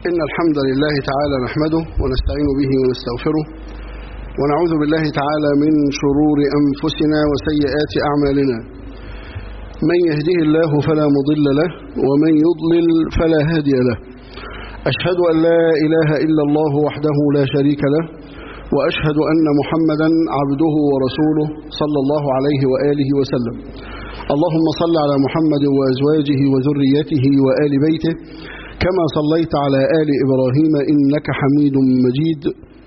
إن الحمد لله تعالى نحمده ونستعين به ونستغفره ونعوذ بالله تعالى من شرور أنفسنا وسيئات أعمالنا من يهده الله فلا مضل له ومن يضلل فلا هادي له أشهد أن لا إله إلا الله وحده لا شريك له وأشهد أن محمدا عبده ورسوله صلى الله عليه وآله وسلم اللهم صل على محمد وأزواجه وذريته وآل بيته كما صليت على آل إبراهيم إنك حميد مجيد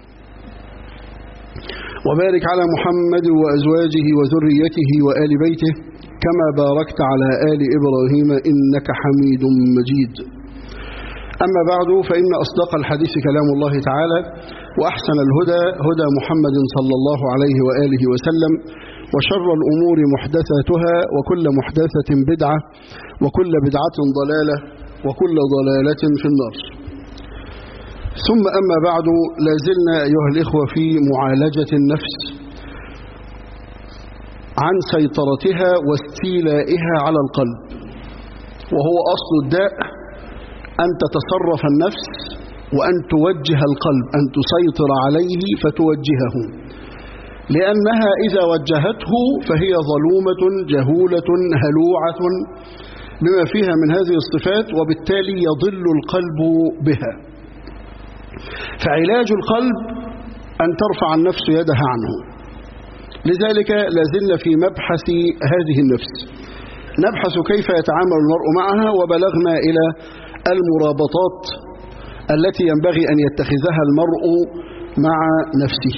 وبارك على محمد وأزواجه وذريته وآل بيته كما باركت على آل إبراهيم إنك حميد مجيد أما بعد فإن أصدق الحديث كلام الله تعالى وأحسن الهدى هدى محمد صلى الله عليه وآله وسلم وشر الأمور محدثاتها وكل محدثة بدعة وكل بدعة ضلالة وكل ضلالة في النار ثم أما بعد لازلنا أيها الإخوة في معالجة النفس عن سيطرتها واستيلائها على القلب وهو أصل الداء أن تتصرف النفس وأن توجه القلب أن تسيطر عليه فتوجهه لأنها إذا وجهته فهي ظلومة جهولة هلوعة بما فيها من هذه الصفات وبالتالي يضل القلب بها فعلاج القلب أن ترفع النفس يدها عنه لذلك لازلنا في مبحث هذه النفس نبحث كيف يتعامل المرء معها وبلغنا إلى المرابطات التي ينبغي أن يتخذها المرء مع نفسه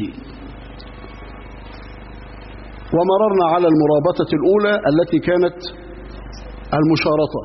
ومررنا على المرابطة الأولى التي كانت المشارطة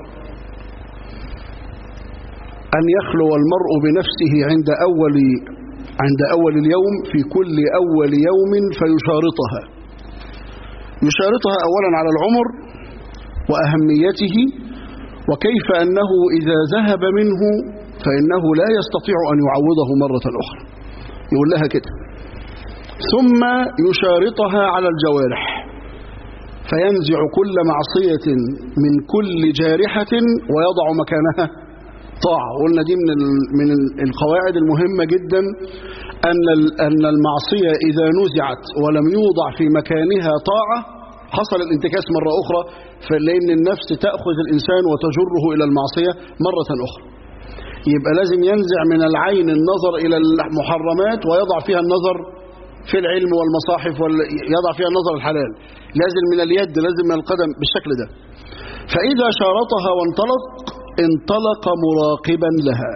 أن يخلو المرء بنفسه عند أول عند أول اليوم في كل أول يوم فيشارطها يشارطها أولا على العمر وأهميته وكيف أنه إذا ذهب منه فإنه لا يستطيع أن يعوضه مرة أخرى يقول لها كده ثم يشارطها على الجوارح فينزع كل معصية من كل جارحة ويضع مكانها طاعة قلنا دي من من القواعد المهمة جدا أن أن المعصية إذا نزعت ولم يوضع في مكانها طاعة حصل الانتكاس مرة أخرى فلأن النفس تأخذ الإنسان وتجره إلى المعصية مرة أخرى يبقى لازم ينزع من العين النظر إلى المحرمات ويضع فيها النظر في العلم والمصاحف يضع فيها النظر الحلال لازم من اليد لازم من القدم بالشكل ده فإذا شارطها وانطلق انطلق مراقبا لها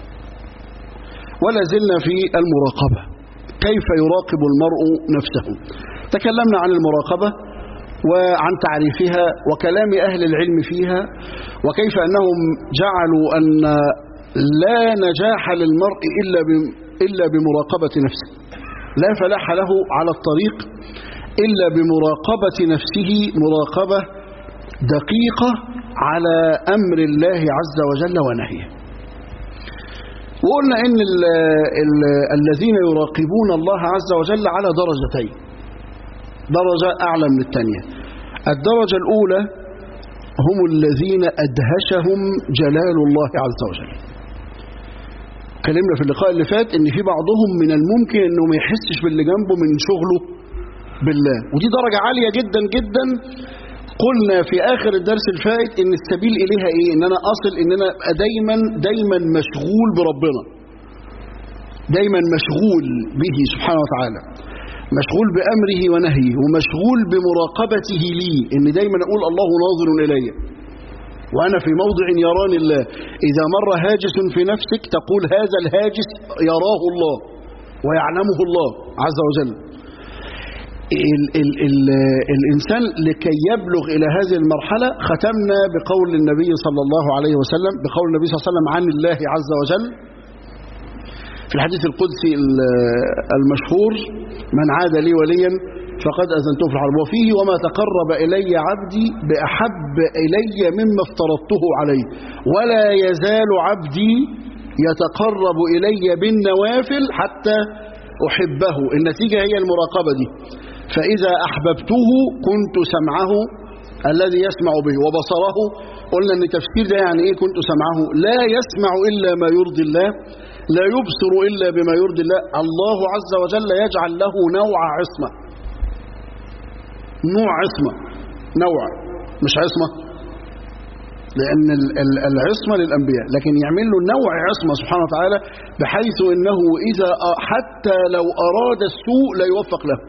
ولا زلنا في المراقبة كيف يراقب المرء نفسه تكلمنا عن المراقبة وعن تعريفها وكلام أهل العلم فيها وكيف أنهم جعلوا أن لا نجاح للمرء إلا إلا بمراقبة نفسه لا فلاح له على الطريق إلا بمراقبة نفسه مراقبة دقيقة على أمر الله عز وجل ونهيه وقلنا إن ال ال الذين يراقبون الله عز وجل على درجتين درجة أعلى من الثانية الدرجة الأولى هم الذين أدهشهم جلال الله عز وجل اتكلمنا في اللقاء اللي فات ان في بعضهم من الممكن انه ما يحسش باللي جنبه من شغله بالله ودي درجة عالية جدا جدا قلنا في اخر الدرس الفائت ان السبيل اليها ايه ان انا اصل ان انا ابقى دايما دايما مشغول بربنا دايما مشغول به سبحانه وتعالى مشغول بامره ونهيه ومشغول بمراقبته لي ان دايما اقول الله ناظر الي وأنا في موضع يراني الله إذا مر هاجس في نفسك تقول هذا الهاجس يراه الله ويعلمه الله عز وجل ال ال ال الإنسان لكي يبلغ إلى هذه المرحلة ختمنا بقول النبي صلى الله عليه وسلم بقول النبي صلى الله عليه وسلم عن الله عز وجل في الحديث القدسي المشهور من عاد لي وليا فقد أذنته في الحرب وفيه وما تقرب إلي عبدي بأحب إلي مما افترضته عليه ولا يزال عبدي يتقرب إلي بالنوافل حتى أحبه النتيجة هي المراقبة دي فإذا أحببته كنت سمعه الذي يسمع به وبصره قلنا ان تفسير ده يعني ايه كنت سمعه لا يسمع الا ما يرضي الله لا يبصر الا بما يرضي الله الله عز وجل يجعل له نوع عصمه نوع عصمه نوع مش عصمه لان ال- ال- العصمه للانبياء لكن يعمل له نوع عصمه سبحانه وتعالى بحيث انه اذا أ- حتى لو اراد السوء لا يوفق له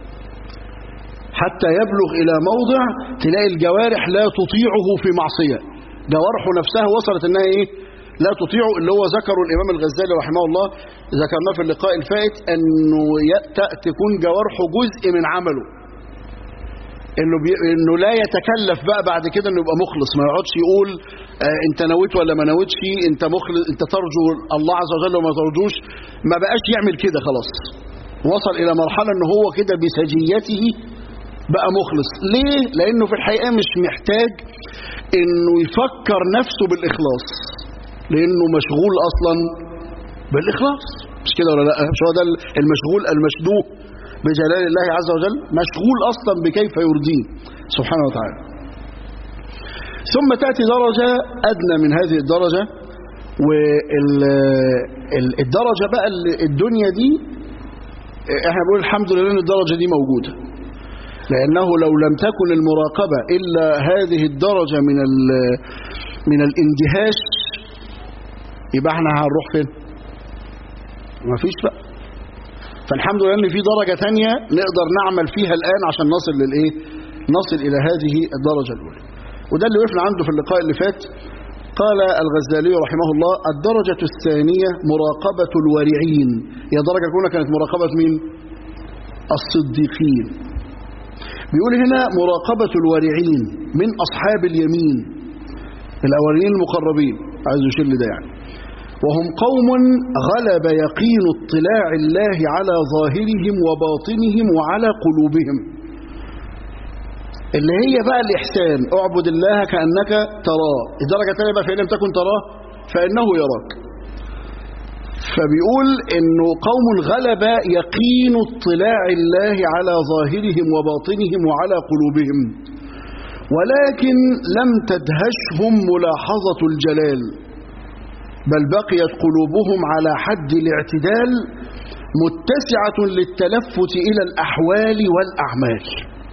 حتى يبلغ إلى موضع تلاقي الجوارح لا تطيعه في معصية جوارحه نفسها وصلت إنها إيه لا تطيعه اللي هو ذكره الإمام الغزالي رحمه الله ذكرناه في اللقاء الفائت أنه يأتأ تكون جوارحه جزء من عمله انه بي... انه لا يتكلف بقى بعد كده انه يبقى مخلص ما يقعدش يقول آه انت نويت ولا ما نويتش انت مخلص انت ترجو الله عز وجل وما ترجوش ما بقاش يعمل كده خلاص وصل الى مرحله ان هو كده بسجيته بقى مخلص ليه لانه في الحقيقه مش محتاج انه يفكر نفسه بالاخلاص لانه مشغول اصلا بالاخلاص مش كده ولا لا مش هو ده المشغول المشدوه بجلال الله عز وجل مشغول اصلا بكيف يرضيه سبحانه وتعالى ثم تاتي درجه ادنى من هذه الدرجه والدرجه بقى الدنيا دي احنا بنقول الحمد لله ان الدرجه دي موجوده لأنه لو لم تكن المراقبة إلا هذه الدرجة من من الاندهاش يبقى احنا هنروح فين؟ ما فيش بقى فالحمد لله ان في درجة تانية نقدر نعمل فيها الآن عشان نصل للإيه؟ نصل إلى هذه الدرجة الأولى وده اللي وقفنا عنده في اللقاء اللي فات قال الغزالي رحمه الله الدرجة الثانية مراقبة الورعين هي الدرجة الأولى كانت مراقبة مين؟ الصديقين بيقول هنا مراقبة الورعين من أصحاب اليمين الأولين المقربين عايز يشير ده يعني وهم قوم غلب يقين اطلاع الله على ظاهرهم وباطنهم وعلى قلوبهم اللي هي بقى الإحسان اعبد الله كأنك تراه الدرجة الثانية بقى فإن لم تكن تراه فإنه يراك فبيقول انه قوم غلب يقين اطلاع الله على ظاهرهم وباطنهم وعلى قلوبهم ولكن لم تدهشهم ملاحظة الجلال بل بقيت قلوبهم على حد الاعتدال متسعة للتلفت إلى الأحوال والأعمال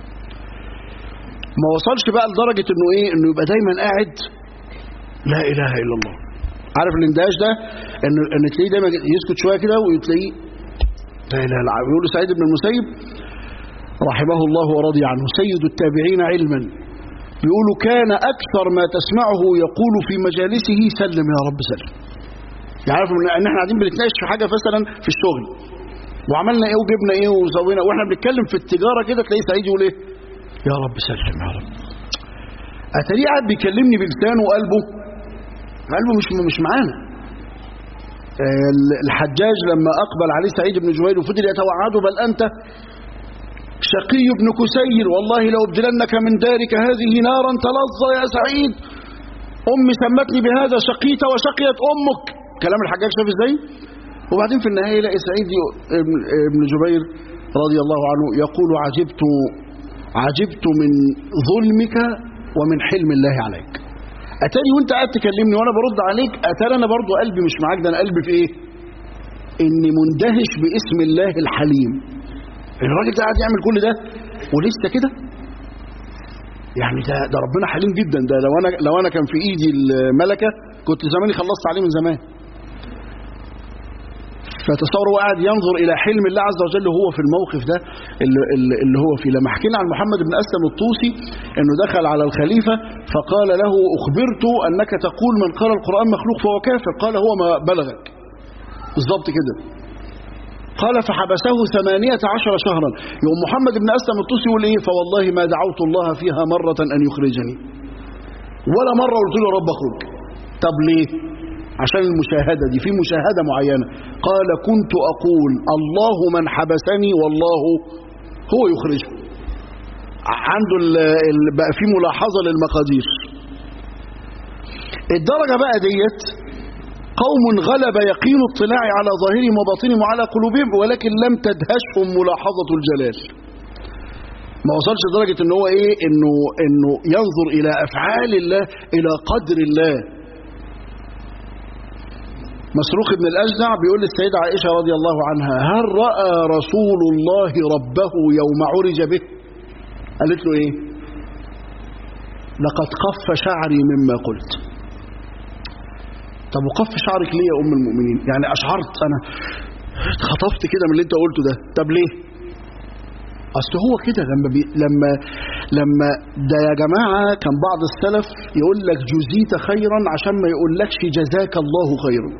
ما وصلش بقى لدرجة انه ايه انه يبقى دايما قاعد لا اله الا الله عارف الاندهاش ده ان ان تلاقيه دايما يسكت شويه كده وتلاقيه لا اله الا الله بيقول سعيد بن المسيب رحمه الله ورضي عنه سيد التابعين علما بيقولوا كان اكثر ما تسمعه يقول في مجالسه سلم يا رب سلم يعرف ان احنا قاعدين بنتناقش في حاجه مثلا في الشغل وعملنا ايه وجبنا ايه وسوينا واحنا بنتكلم في التجاره كده تلاقيه سعيد يقول ايه يا رب سلم يا رب اتاريه قاعد بيكلمني بلسانه وقلبه قلبه مش مش معانا الحجاج لما أقبل عليه سعيد بن جبير وفضل يتوعده بل أنت شقي بن كسير والله لو ابدلنك من دارك هذه نارا تلظى يا سعيد أمي سمتني بهذا شقيت وشقيت أمك كلام الحجاج شاف ازاي وبعدين في النهاية يلاقي سعيد بن جبير رضي الله عنه يقول عجبت عجبت من ظلمك ومن حلم الله عليك اتاري وانت قاعد تكلمني وانا برد عليك اتاري انا برضو قلبي مش معاك ده انا قلبي في ايه اني مندهش باسم الله الحليم الراجل ده قاعد يعمل كل ده ولسه كده يعني ده ده ربنا حليم جدا ده لو انا لو انا كان في ايدي الملكه كنت زماني خلصت عليه من زمان فتصور هو قاعد ينظر الى حلم الله عز وجل وهو في الموقف ده اللي, اللي هو فيه لما حكينا عن محمد بن اسلم الطوسي انه دخل على الخليفه فقال له اخبرت انك تقول من قال القران مخلوق فهو كافر قال هو ما بلغك بالظبط كده قال فحبسه ثمانية عشر شهرا يوم محمد بن أسلم الطوسي يقول إيه فوالله ما دعوت الله فيها مرة أن يخرجني ولا مرة قلت له رب اخرج طب ليه عشان المشاهدة دي في مشاهدة معينة قال كنت أقول الله من حبسني والله هو يخرجه عنده ال ال بقى في ملاحظة للمقادير الدرجة بقى ديت قوم غلب يقين اطلاع على ظاهرهم وباطنهم وعلى قلوبهم ولكن لم تدهشهم ملاحظة الجلال ما وصلش لدرجة ان هو ايه انه انه ينظر الى افعال الله الى قدر الله مسروق بن الأجدع بيقول للسيدة عائشة رضي الله عنها هل رأى رسول الله ربه يوم عرج به قالت له ايه لقد قف شعري مما قلت طب وقف شعرك ليه يا أم المؤمنين يعني أشعرت أنا اتخطفت كده من اللي انت قلته ده طب ليه اصل هو كده لما بي لما لما ده يا جماعه كان بعض السلف يقول لك جزيت خيرا عشان ما يقولكش جزاك الله خيرا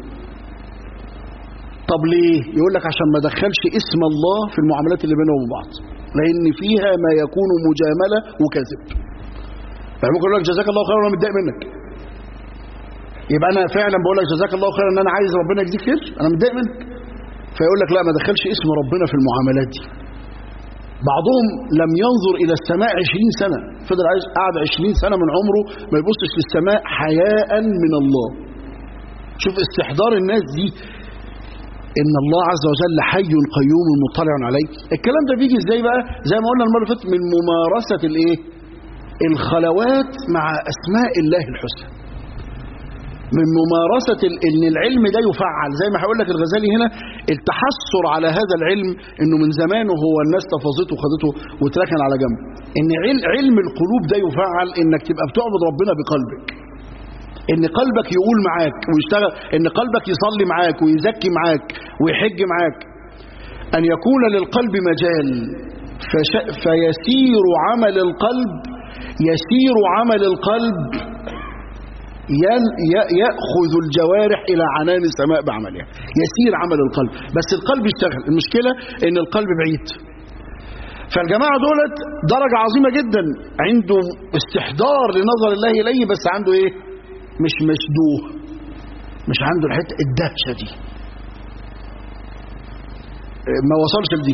طب ليه يقول لك عشان ما دخلش اسم الله في المعاملات اللي بينهم وبعض لان فيها ما يكون مجامله وكذب يعني ممكن يقول لك جزاك الله خيرا وانا متضايق منك يبقى انا فعلا بقول لك جزاك الله خيرا ان انا عايز ربنا يجزيك خير انا متضايق منك فيقول لك لا ما دخلش اسم ربنا في المعاملات دي بعضهم لم ينظر إلى السماء عشرين سنة فضل عايز قعد عشرين سنة من عمره ما يبصش للسماء حياء من الله شوف استحضار الناس دي إن الله عز وجل حي قيوم مطلع عليه الكلام ده بيجي ازاي بقى زي ما قلنا المرة اللي فاتت من ممارسة الايه الخلوات مع أسماء الله الحسنى من ممارسة ان العلم ده يفعل زي ما هقول لك الغزالي هنا التحسر على هذا العلم انه من زمان هو الناس تفاظته وخدته واتركن على جنب ان علم القلوب ده يفعل انك تبقى بتعبد ربنا بقلبك ان قلبك يقول معاك ويشتغل ان قلبك يصلي معاك ويزكي معاك ويحج معاك ان يكون للقلب مجال فش... فيسير عمل القلب يسير عمل القلب يأخذ الجوارح إلى عنان السماء بعملها يسير عمل القلب بس القلب يشتغل المشكلة إن القلب بعيد فالجماعة دولت درجة عظيمة جدا عنده استحضار لنظر الله إليه بس عنده إيه مش مشدوه مش عنده الحتة الدهشة دي ما وصلش لدي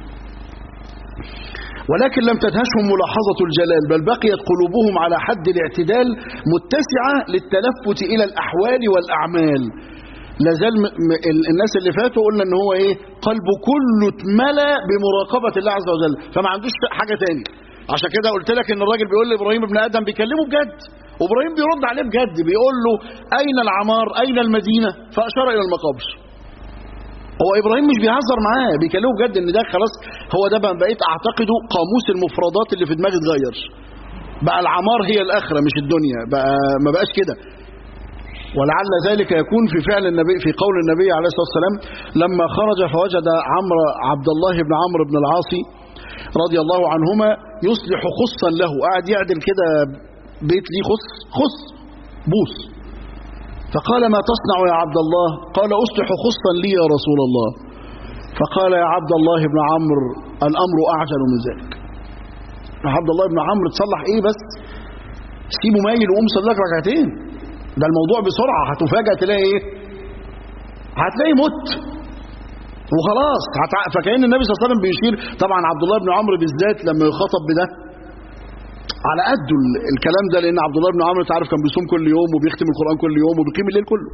ولكن لم تدهشهم ملاحظة الجلال بل بقيت قلوبهم على حد الاعتدال متسعة للتلفت إلى الأحوال والأعمال لازال الناس اللي فاتوا قلنا ان هو ايه قلبه كله اتملى بمراقبة الله عز وجل فما عندوش حاجة تاني عشان كده قلت لك ان الراجل بيقول لابراهيم ابن ادم بيكلمه بجد وابراهيم بيرد عليه بجد بيقول له اين العمار اين المدينة فاشار الى المقابر هو ابراهيم مش بيهزر معاه بيكلمه بجد ان ده خلاص هو ده بقى بقيت اعتقده قاموس المفردات اللي في دماغي اتغير بقى العمار هي الاخره مش الدنيا بقى ما بقاش كده ولعل ذلك يكون في فعل النبي في قول النبي عليه الصلاه والسلام لما خرج فوجد عمرو عبد الله بن عمرو بن العاص رضي الله عنهما يصلح خصا له قاعد يعدل كده بيت ليه خص خص بوس فقال ما تصنع يا عبد الله قال أصلح خصا لي يا رسول الله فقال يا عبد الله بن عمرو الأمر أعجل من ذلك يا عبد الله بن عمرو تصلح إيه بس سيبه مايل وقوم صلي لك ركعتين ده الموضوع بسرعة هتفاجأ تلاقي إيه هتلاقي مت وخلاص هتع... فكأن النبي صلى الله عليه وسلم بيشير طبعا عبد الله بن عمرو بالذات لما يخاطب بده على قد الكلام ده لان عبد الله بن عمرو تعرف كان بيصوم كل يوم وبيختم القران كل يوم وبيقيم الليل كله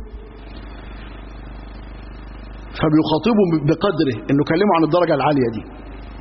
فبيخاطبه بقدره انه كلمه عن الدرجه العاليه دي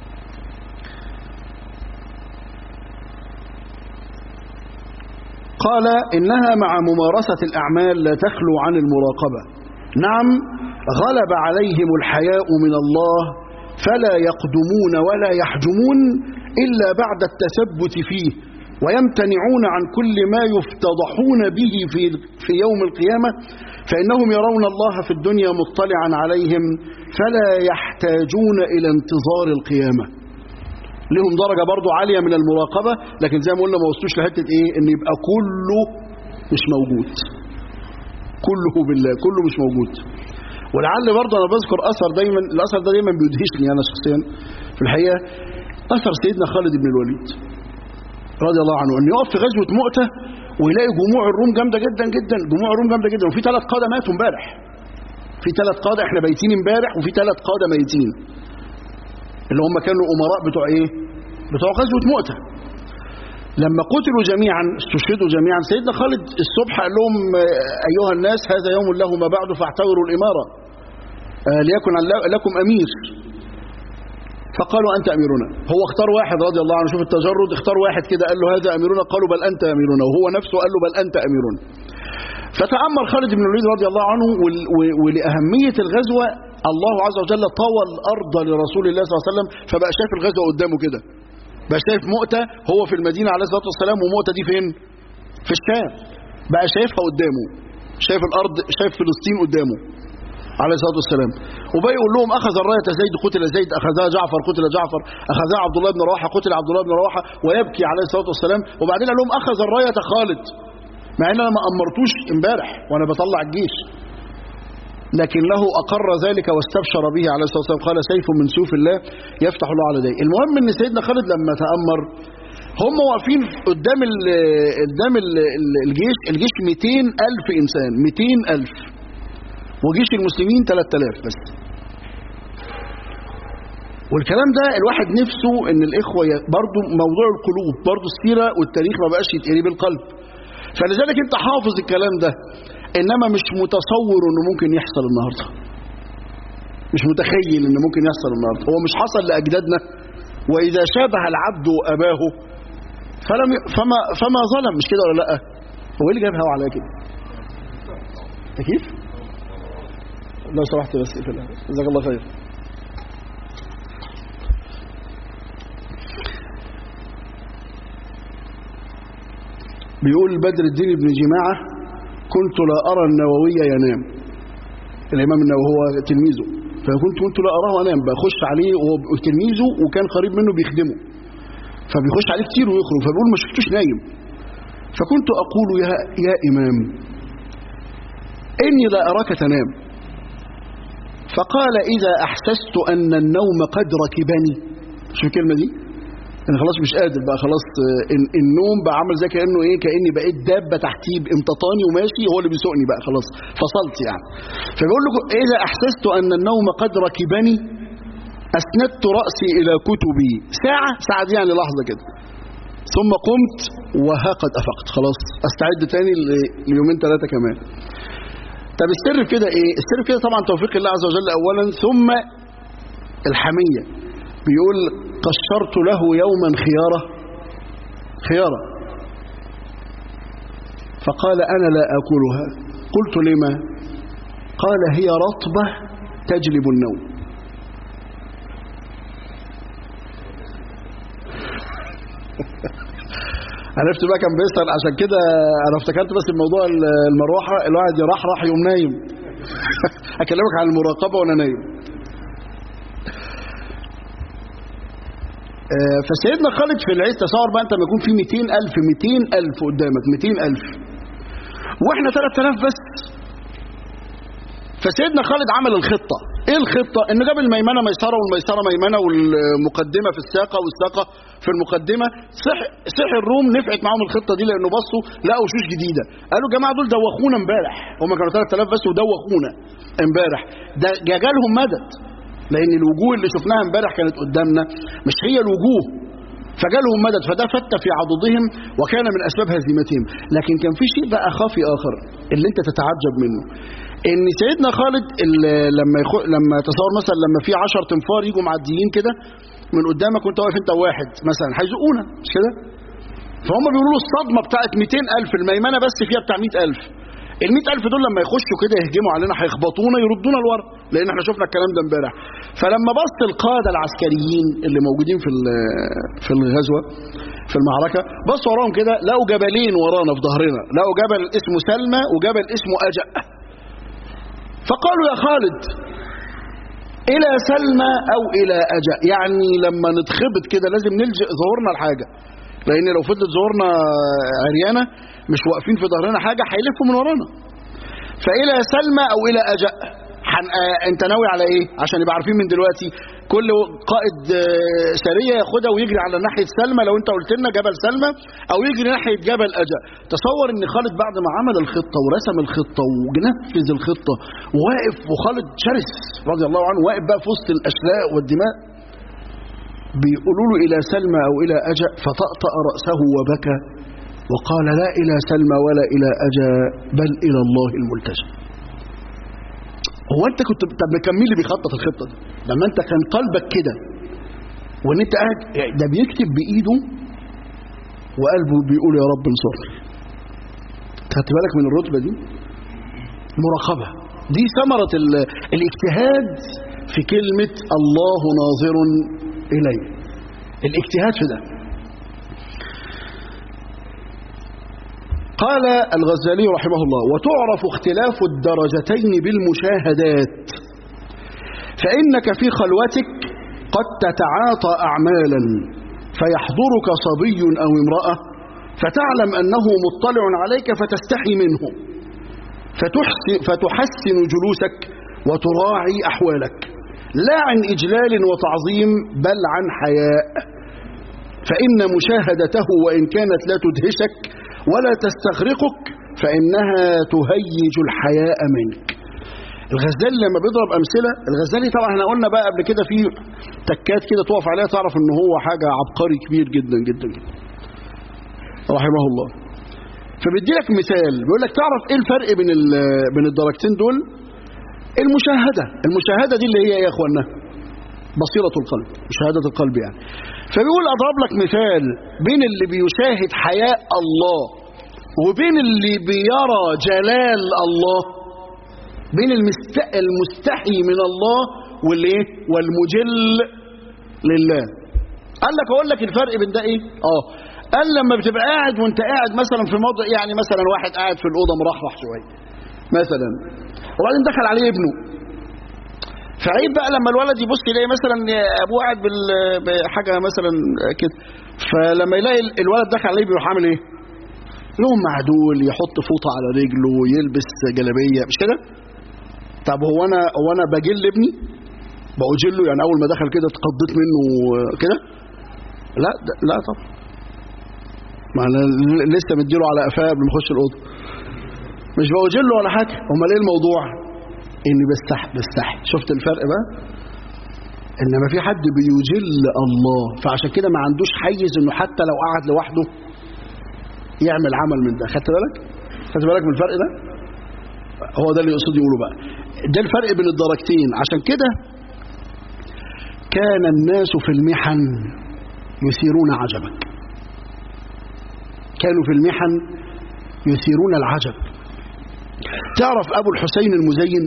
قال انها مع ممارسه الاعمال لا تخلو عن المراقبه نعم غلب عليهم الحياء من الله فلا يقدمون ولا يحجمون الا بعد التثبت فيه ويمتنعون عن كل ما يفتضحون به في في يوم القيامة فإنهم يرون الله في الدنيا مطلعا عليهم فلا يحتاجون إلى انتظار القيامة لهم درجة برضو عالية من المراقبة لكن زي ما قلنا ما وصلوش لحتة إيه إن يبقى كله مش موجود كله بالله كله مش موجود ولعل برضه أنا بذكر أثر دايما الأثر ده دايما بيدهشني أنا شخصيا في الحقيقة أثر سيدنا خالد بن الوليد رضي الله عنه ان يقف في غزوه مؤته ويلاقي جموع الروم جامده جدا جدا جموع الروم جامده جدا وفي ثلاث قاده ماتوا امبارح في ثلاث قاده احنا بايتين امبارح وفي ثلاث قاده ميتين اللي هم كانوا الامراء بتوع ايه بتوع غزوه مؤته لما قتلوا جميعا استشهدوا جميعا سيدنا خالد الصبح قال لهم ايها الناس هذا يوم له ما بعد فاعتبروا الاماره ليكن لكم امير فقالوا أنت أميرنا هو اختار واحد رضي الله عنه شوف التجرد اختار واحد كده قال له هذا أميرنا قالوا بل أنت أميرنا وهو نفسه قال له بل أنت أميرنا فتأمر خالد بن الوليد رضي الله عنه ولأهمية الغزوة الله عز وجل طوى الأرض لرسول الله صلى الله عليه وسلم فبقى شايف الغزوة قدامه كده بقى شايف مؤتة هو في المدينة عليه الصلاة والسلام ومؤتة دي فين في الشام بقى شايفها قدامه شايف الأرض شايف فلسطين قدامه عليه الصلاة والسلام وبقى يقول لهم أخذ الراية زيد قتل زيد أخذها جعفر قتل جعفر أخذها عبد الله بن رواحة قتل عبد الله بن رواحة ويبكي عليه الصلاة والسلام وبعدين قال لهم أخذ الراية خالد مع ان انا ما امرتوش امبارح وانا بطلع الجيش لكن له اقر ذلك واستبشر به عليه الصلاه والسلام قال سيف من سيوف الله يفتح الله على يديه المهم ان سيدنا خالد لما تامر هم واقفين قدام ال قدام ال الجيش الجيش 200 ألف إنسان 200 ألف وجيش المسلمين 3000 بس والكلام ده الواحد نفسه ان الاخوه برضو موضوع القلوب برضو السيره والتاريخ ما بقاش يتقري بالقلب فلذلك انت حافظ الكلام ده انما مش متصور انه ممكن يحصل النهارده مش متخيل انه ممكن يحصل النهارده هو مش حصل لاجدادنا واذا شابه العبد اباه فلم ي... فما فما ظلم مش كده ولا لا هو ايه اللي جاب هوا عليا كده تكييف لو سمحت بس اقفل جزاك الله خير بيقول بدر الدين بن جماعة كنت لا أرى النووي ينام الإمام النووي هو تلميذه فكنت كنت لا أراه أنام بخش عليه وهو تلميذه وكان قريب منه بيخدمه فبيخش عليه كتير ويخرج فبيقول ما شفتوش نايم فكنت أقول يا, يا إمام إني لا أراك تنام فقال إذا أحسست أن النوم قد ركبني شو الكلمة دي انا خلاص مش قادر بقى خلاص النوم بقى عامل زي كانه ايه كاني بقيت دابه تحتيه امتطاني وماشي هو اللي بيسوقني بقى خلاص فصلت يعني فبيقول له اذا احسست ان النوم قد ركبني اسندت راسي الى كتبي ساعه ساعه دي يعني لحظه كده ثم قمت وها قد افقت خلاص استعد تاني ليومين ثلاثه كمان طب السر في كده ايه السر في كده طبعا توفيق الله عز وجل اولا ثم الحميه بيقول قشرت له يوما خيارة خيارة فقال أنا لا أكلها قلت لما قال هي رطبة تجلب النوم عرفت بقى كان بيسأل عشان كده أنا افتكرت بس الموضوع المروحة الواحد يراح راح يوم نايم أكلمك عن المراقبة وأنا نايم فسيدنا خالد في العز تصور بقى انت لما يكون في 200000 200000 قدامك 200000 واحنا 3000 بس فسيدنا خالد عمل الخطة ايه الخطة انه جاب الميمنة ميسرة والميسرة ميمنة والمقدمة في الساقة والساقة في المقدمة صح صح الروم نفعت معاهم الخطة دي لانه بصوا لقوا وشوش جديدة قالوا جماعة دول دوخونا امبارح هم كانوا 3000 بس ودوخونا امبارح ده جالهم مدد لان الوجوه اللي شفناها امبارح كانت قدامنا مش هي الوجوه فجالهم مدد فده فت في عضدهم وكان من اسباب هزيمتهم لكن كان في شيء بقى خافي اخر اللي انت تتعجب منه ان سيدنا خالد لما يخو لما تصور مثلا لما في 10 تنفار يجوا معديين كده من قدامك وانت واقف انت واحد مثلا هيزقونا مش كده فهم بيقولوا له الصدمه بتاعت 200000 الميمنه بس فيها بتاع 100000 ال 100000 دول لما يخشوا كده يهجموا علينا هيخبطونا يردونا لورا لان احنا شفنا الكلام ده امبارح فلما بص القاده العسكريين اللي موجودين في في الغزوه في المعركه بصوا وراهم كده لقوا جبلين ورانا في ظهرنا لقوا جبل اسمه سلمى وجبل اسمه اجأ فقالوا يا خالد الى سلمى او الى اجأ يعني لما نتخبط كده لازم نلجئ ظهورنا لحاجه لان لو فضلت ظهورنا عريانه مش واقفين في ظهرنا حاجه هيلفوا من ورانا فالى سلمى او الى اجأ حن... آه انت ناوي على ايه عشان يبقى عارفين من دلوقتي كل قائد آه سريه ياخدها ويجري على ناحيه سلمى لو انت قلت لنا جبل سلمى او يجري ناحيه جبل اجا تصور ان خالد بعد ما عمل الخطه ورسم الخطه ونفذ الخطه وواقف وخالد شرس رضي الله عنه واقف بقى في وسط الاشلاء والدماء بيقولوا له الى سلمى او الى اجا فطأطأ راسه وبكى وقال لا الى سلمى ولا الى اجا بل الى الله الملتجأ هو انت كنت طب كان مين اللي بيخطط الخطه دي لما انت كان قلبك كده وان انت قاعد ده بيكتب بايده وقلبه بيقول يا رب انصرني خدت بالك من الرتبه دي مراقبه دي ثمره ال- الاجتهاد في كلمه الله ناظر الي الاجتهاد في ده قال الغزالي رحمه الله وتعرف اختلاف الدرجتين بالمشاهدات فإنك في خلوتك قد تتعاطى أعمالا فيحضرك صبي أو امرأة فتعلم أنه مطلع عليك فتستحي منه فتحسن, فتحسن جلوسك وتراعي أحوالك لا عن إجلال وتعظيم بل عن حياء فإن مشاهدته وإن كانت لا تدهشك ولا تستغرقك فإنها تهيج الحياء منك الغزالي لما بيضرب أمثلة الغزالي طبعا احنا قلنا بقى قبل كده في تكات كده تقف عليها تعرف ان هو حاجة عبقري كبير جدا جدا جدا رحمه الله فبيدي لك مثال بيقول لك تعرف ايه الفرق بين ال- بين الدرجتين دول المشاهدة المشاهدة دي اللي هي ايه يا اخوانا بصيرة القلب مشاهدة القلب يعني فبيقول أضرب لك مثال بين اللي بيشاهد حياء الله وبين اللي بيرى جلال الله بين المست... المستحي من الله والايه والمجل لله قال لك اقول لك الفرق بين ده ايه اه قال لما بتبقى قاعد وانت قاعد مثلا في موضع يعني مثلا واحد قاعد في الاوضه مرحرح شويه مثلا وبعدين دخل عليه ابنه فعيب بقى لما الولد يبص يلاقي مثلا ابوه قاعد بال- بحاجه مثلا كده فلما يلاقي الولد دخل عليه بيروح عامل ايه؟ يقوم معدول يحط فوطه على رجله يلبس جلابيه مش كده؟ طب هو انا هو انا بجل ابني؟ بأجله يعني اول ما دخل كده اتقضيت منه كده؟ لا ده- لا طبعا ما انا لسه مديله على قفاه قبل ما اخش الاوضه مش بأجله ولا حاجه امال ايه الموضوع؟ اني بستحي بستحي شفت الفرق بقى انما في حد بيجل الله فعشان كده ما عندوش حيز انه حتى لو قعد لوحده يعمل عمل من ده خدت بالك خدت بالك من الفرق ده هو ده اللي يقصد يقوله بقى ده الفرق بين الدرجتين عشان كده كان الناس في المحن يثيرون عجبك كانوا في المحن يثيرون العجب تعرف ابو الحسين المزين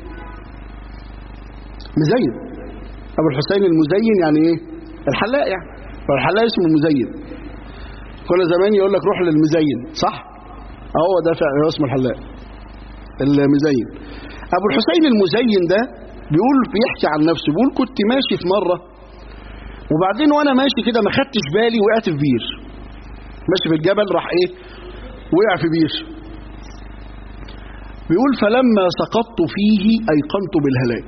مزين ابو الحسين المزين يعني ايه الحلاق يعني فالحلاق اسمه المزين كل زمان يقول لك روح للمزين صح هو ده فعلا هو اسمه الحلاق المزين ابو الحسين المزين ده بيقول بيحكي عن نفسه بيقول كنت ماشي في مره وبعدين وانا ماشي كده ما خدتش بالي وقعت في بير ماشي في الجبل راح ايه وقع في بير بيقول فلما سقطت فيه ايقنت بالهلاك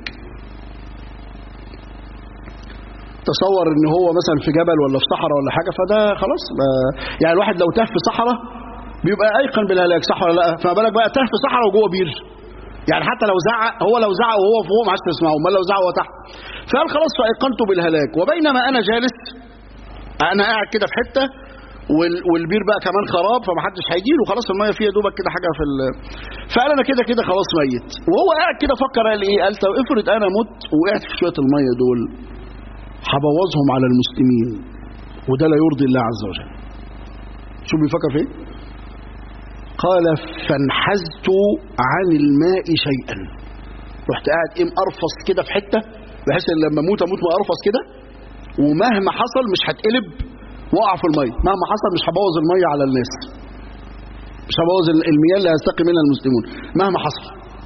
تصور ان هو مثلا في جبل ولا في صحراء ولا حاجه فده خلاص ما- يعني الواحد لو تاه في صحراء بيبقى ايقن بالهلاك صح ولا لا فما بالك بقى تاه في صحراء وجوه بير يعني حتى لو زعق هو لو زعق وهو فوق ما عادش تسمعه امال لو زعق وهو تحت فقال خلاص فايقنت بالهلاك وبينما انا جالس انا قاعد كده في حته وال- والبير بقى كمان خراب فمحدش هيجي له خلاص الميه فيها دوبك كده حاجه في ال... فقال انا كده كده خلاص ميت وهو قاعد كده فكر قال ايه قال طب افرض انا مت وقعت في شويه الميه دول هبوظهم على المسلمين وده لا يرضي الله عز وجل شو بيفكر في ايه قال فانحزت عن الماء شيئا رحت قاعد ايه مقرفص كده في حته بحيث ان لما اموت اموت مقرفص كده ومهما حصل مش هتقلب واقع في الميه مهما حصل مش هبوظ الميه على الناس مش هبوظ المياه اللي هيستقي منها المسلمون مهما حصل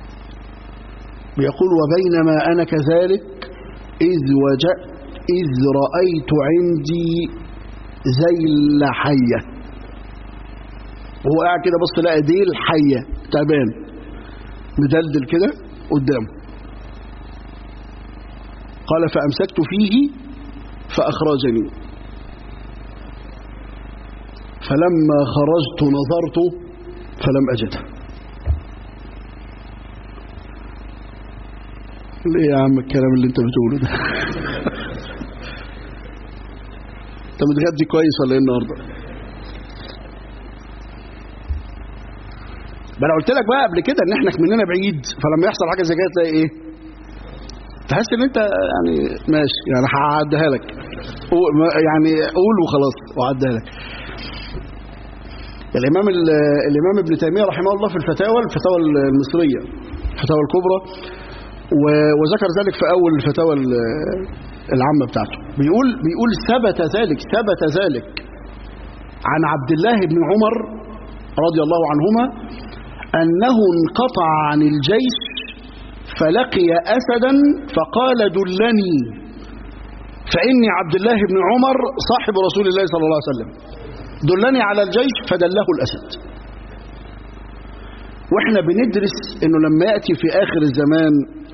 بيقول وبينما انا كذلك اذ وجدت اذ رايت عندي ذيل حيه وهو قاعد كده بص لقى ديل حيه تعبان مدلدل كده قدامه قال فامسكت فيه فاخرجني فلما خرجت نظرت فلم أجده ليه يا عم الكلام اللي انت بتقوله ده انت متغدي كويس ولا ايه النهارده ما انا قلت لك بقى قبل كده ان احنا مننا بعيد فلما يحصل حاجه زي كده تلاقي ايه تحس ان انت يعني ماشي يعني هعديها لك قول- ما- يعني قول وخلاص وعديها لك الامام ال- الامام ابن تيميه رحمه الله في الفتاوى الفتاوى المصريه الفتاوى الكبرى و- وذكر ذلك في اول الفتاوى ال- العامه بتاعته بيقول بيقول ثبت ذلك ثبت ذلك عن عبد الله بن عمر رضي الله عنهما انه انقطع عن الجيش فلقي اسدا فقال دلني فاني عبد الله بن عمر صاحب رسول الله صلى الله عليه وسلم دلني على الجيش فدله الاسد واحنا بندرس انه لما ياتي في اخر الزمان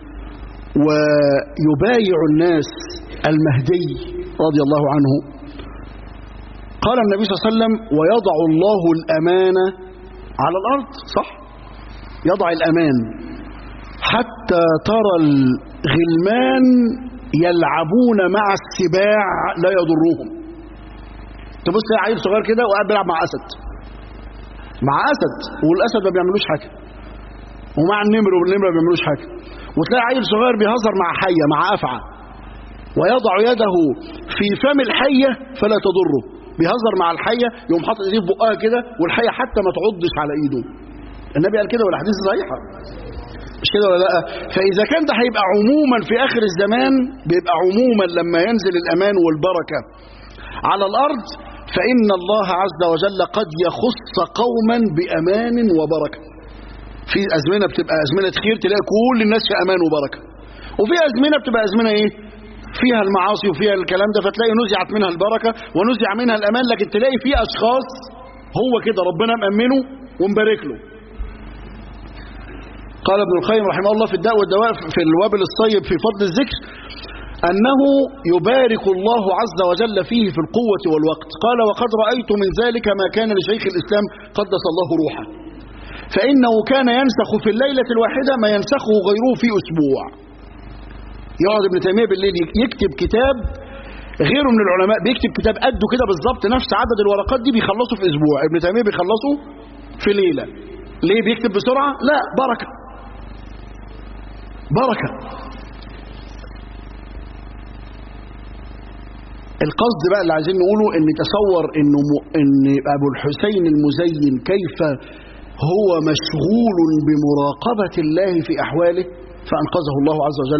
ويبايع الناس المهدي رضي الله عنه قال النبي صلى الله عليه وسلم ويضع الله الأمانة على الأرض صح يضع الأمان حتى ترى الغلمان يلعبون مع السباع لا يضرهم تبص تلاقي عيل صغير كده وقاعد بيلعب مع أسد مع أسد والأسد ما بيعملوش حاجة ومع النمر والنمر ما بيعملوش حاجة وتلاقي عيل صغير بيهزر مع حية مع أفعى ويضع يده في فم الحية فلا تضره بيهزر مع الحية يقوم حاطط ايديه في بقها كده والحية حتى ما تعضش على ايده النبي قال كده والحديث صحيحة مش كده ولا لا فإذا كان ده هيبقى عموما في آخر الزمان بيبقى عموما لما ينزل الأمان والبركة على الأرض فإن الله عز وجل قد يخص قوما بأمان وبركة في أزمنة بتبقى أزمنة خير تلاقي كل الناس في أمان وبركة وفي أزمنة بتبقى أزمنة إيه فيها المعاصي وفيها الكلام ده فتلاقي نزعت منها البركة ونزع منها الأمان لكن تلاقي في أشخاص هو كده ربنا مأمنه ومبارك له قال ابن القيم رحمه الله في الداء والدواء في الوابل الصيب في فضل الذكر أنه يبارك الله عز وجل فيه في القوة والوقت قال وقد رأيت من ذلك ما كان لشيخ الإسلام قدس الله روحه فإنه كان ينسخ في الليلة الواحدة ما ينسخه غيره في أسبوع يقعد ابن تيمية بالليل يكتب كتاب غيره من العلماء بيكتب كتاب قده كده بالظبط نفس عدد الورقات دي بيخلصه في أسبوع ابن تيمية بيخلصه في ليلة ليه بيكتب بسرعة لا بركة بركة القصد بقى اللي عايزين نقوله ان تصور انه م... ان ابو الحسين المزين كيف هو مشغول بمراقبة الله في احواله فانقذه الله عز وجل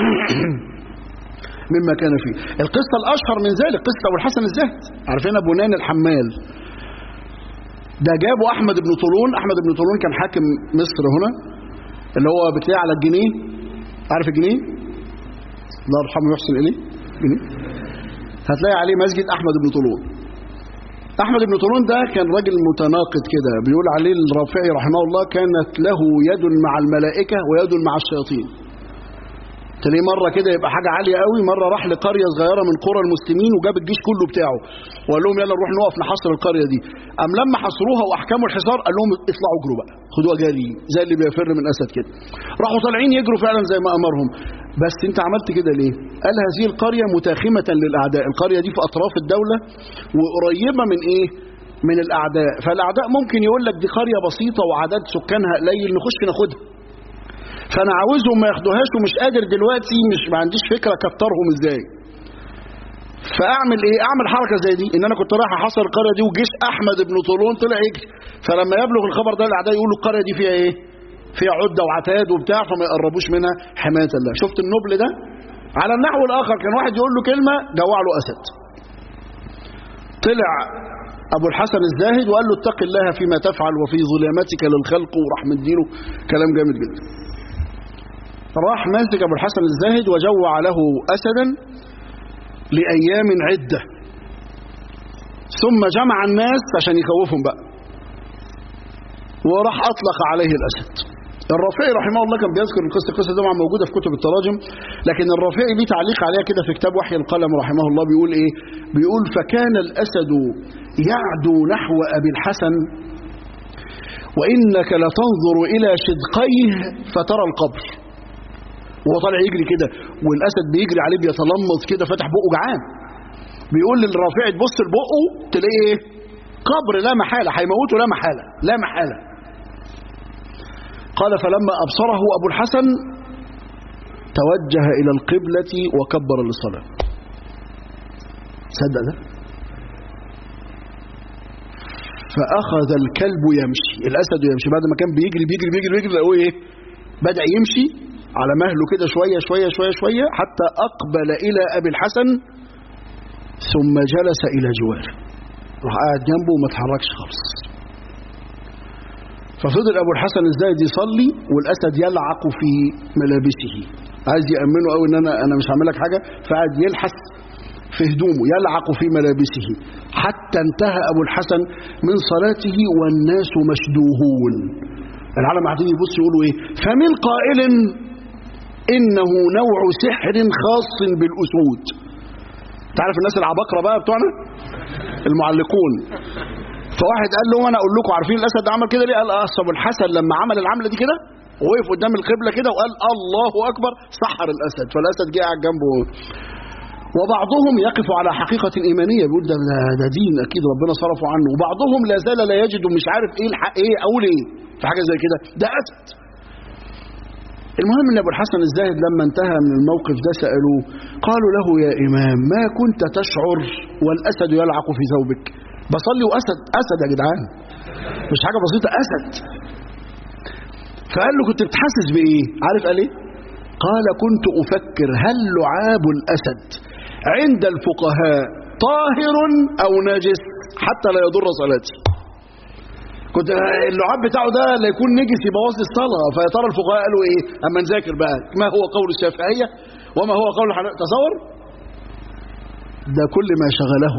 مما كان فيه القصة الاشهر من ذلك قصة ابو الحسن الزاهد عارفين ابو نان الحمال ده جابوا احمد بن طولون احمد بن طولون كان حاكم مصر هنا اللي هو بتلاقيه على الجنيه عارف الجنيه الله يرحمه ويحسن اليه جنيه هتلاقي عليه مسجد احمد بن طولون احمد بن طولون ده كان راجل متناقض كده بيقول عليه الرافعي رحمه الله كانت له يد مع الملائكه ويد مع الشياطين تلاقيه مره كده يبقى حاجه عاليه قوي مره راح لقريه صغيره من قرى المسلمين وجاب الجيش كله بتاعه وقال لهم يلا نروح نقف نحصر القريه دي قام لما حصروها واحكموا الحصار قال لهم اطلعوا اجروا بقى خدوها جري زي اللي بيفر من اسد كده راحوا طالعين يجروا فعلا زي ما امرهم بس انت عملت كده ليه قال هذه القريه متاخمه للاعداء القريه دي في اطراف الدوله وقريبه من ايه من الاعداء فالاعداء ممكن يقول لك دي قريه بسيطه وعدد سكانها قليل نخش ناخدها فانا عاوزهم ما ياخدوهاش ومش قادر دلوقتي مش ما عنديش فكره كترهم ازاي فاعمل ايه اعمل حركه زي دي ان انا كنت رايح احصر القريه دي وجيش احمد بن طولون طلع يجري فلما يبلغ الخبر ده الاعداء يقولوا القريه دي فيها ايه فيها عده وعتاد وبتاع فما يقربوش منها حمايه الله شفت النبل ده على النحو الاخر كان واحد يقول له كلمه جوع له اسد طلع ابو الحسن الزاهد وقال له اتق الله فيما تفعل وفي ظلامتك للخلق وراح مديله كلام جامد جدا راح ماسك ابو الحسن الزاهد وجوع له اسدا لايام عده ثم جمع الناس عشان يخوفهم بقى وراح اطلق عليه الاسد الرافعي رحمه الله كان بيذكر القصه القصه دي طبعا موجوده في كتب التراجم لكن الرافعي ليه تعليق عليها كده في كتاب وحي القلم رحمه الله بيقول ايه بيقول فكان الاسد يعدو نحو ابي الحسن وانك لتنظر الى شدقيه فترى القبر وهو طالع يجري كده والاسد بيجري عليه بيتلمظ كده فاتح بقه جعان بيقول للرافعي تبص لبقه تلاقيه ايه قبر لا محاله هيموته لا محاله لا محاله قال فلما ابصره ابو الحسن توجه إلى القبلة وكبر للصلاة صدق ده فأخذ الكلب يمشي الأسد يمشي بعد ما كان بيجري بيجري بيجري بيجري لقوه إيه بدأ يمشي على مهله كده شوية شوية شوية شوية حتى أقبل إلى أبي الحسن ثم جلس إلى جواره راح قاعد جنبه وما اتحركش خالص ففضل أبو الحسن الزايد يصلي والأسد يلعق في ملابسه عايز يأمنه قوي إن أنا أنا مش هعمل لك حاجة فقعد يلحس في هدومه يلعق في ملابسه حتى انتهى أبو الحسن من صلاته والناس مشدوهون العالم قاعدين يبص يقولوا إيه فمن قائل إنه نوع سحر خاص بالأسود تعرف الناس العباقرة بقى بتوعنا المعلقون فواحد قال له انا اقول لكم عارفين الاسد ده عمل كده ليه قال اصل ابو الحسن لما عمل العمله دي كده وقف قدام القبله كده وقال الله اكبر سحر الاسد فالاسد جه قاعد جنبه وبعضهم يقف على حقيقة إيمانية بيقول ده, ده, ده دين أكيد ربنا صرفه عنه وبعضهم لا زال لا يجد مش عارف إيه الحق إيه أقول إيه في حاجة زي كده ده أسد المهم ان ابو الحسن الزاهد لما انتهى من الموقف ده سالوه قالوا له يا امام ما كنت تشعر والاسد يلعق في ثوبك بصلي واسد اسد يا جدعان مش حاجه بسيطه اسد فقال له كنت بتحسس بايه عارف قال ايه قال كنت افكر هل لعاب الاسد عند الفقهاء طاهر او نجس حتى لا يضر صلاتي كنت اللعاب بتاعه ده لا يكون نجس يبوظ لي الصلاه فيا ترى الفقهاء قالوا ايه اما نذاكر بقى ما هو قول الشافعيه وما هو قول الحنفيه تصور ده كل ما شغله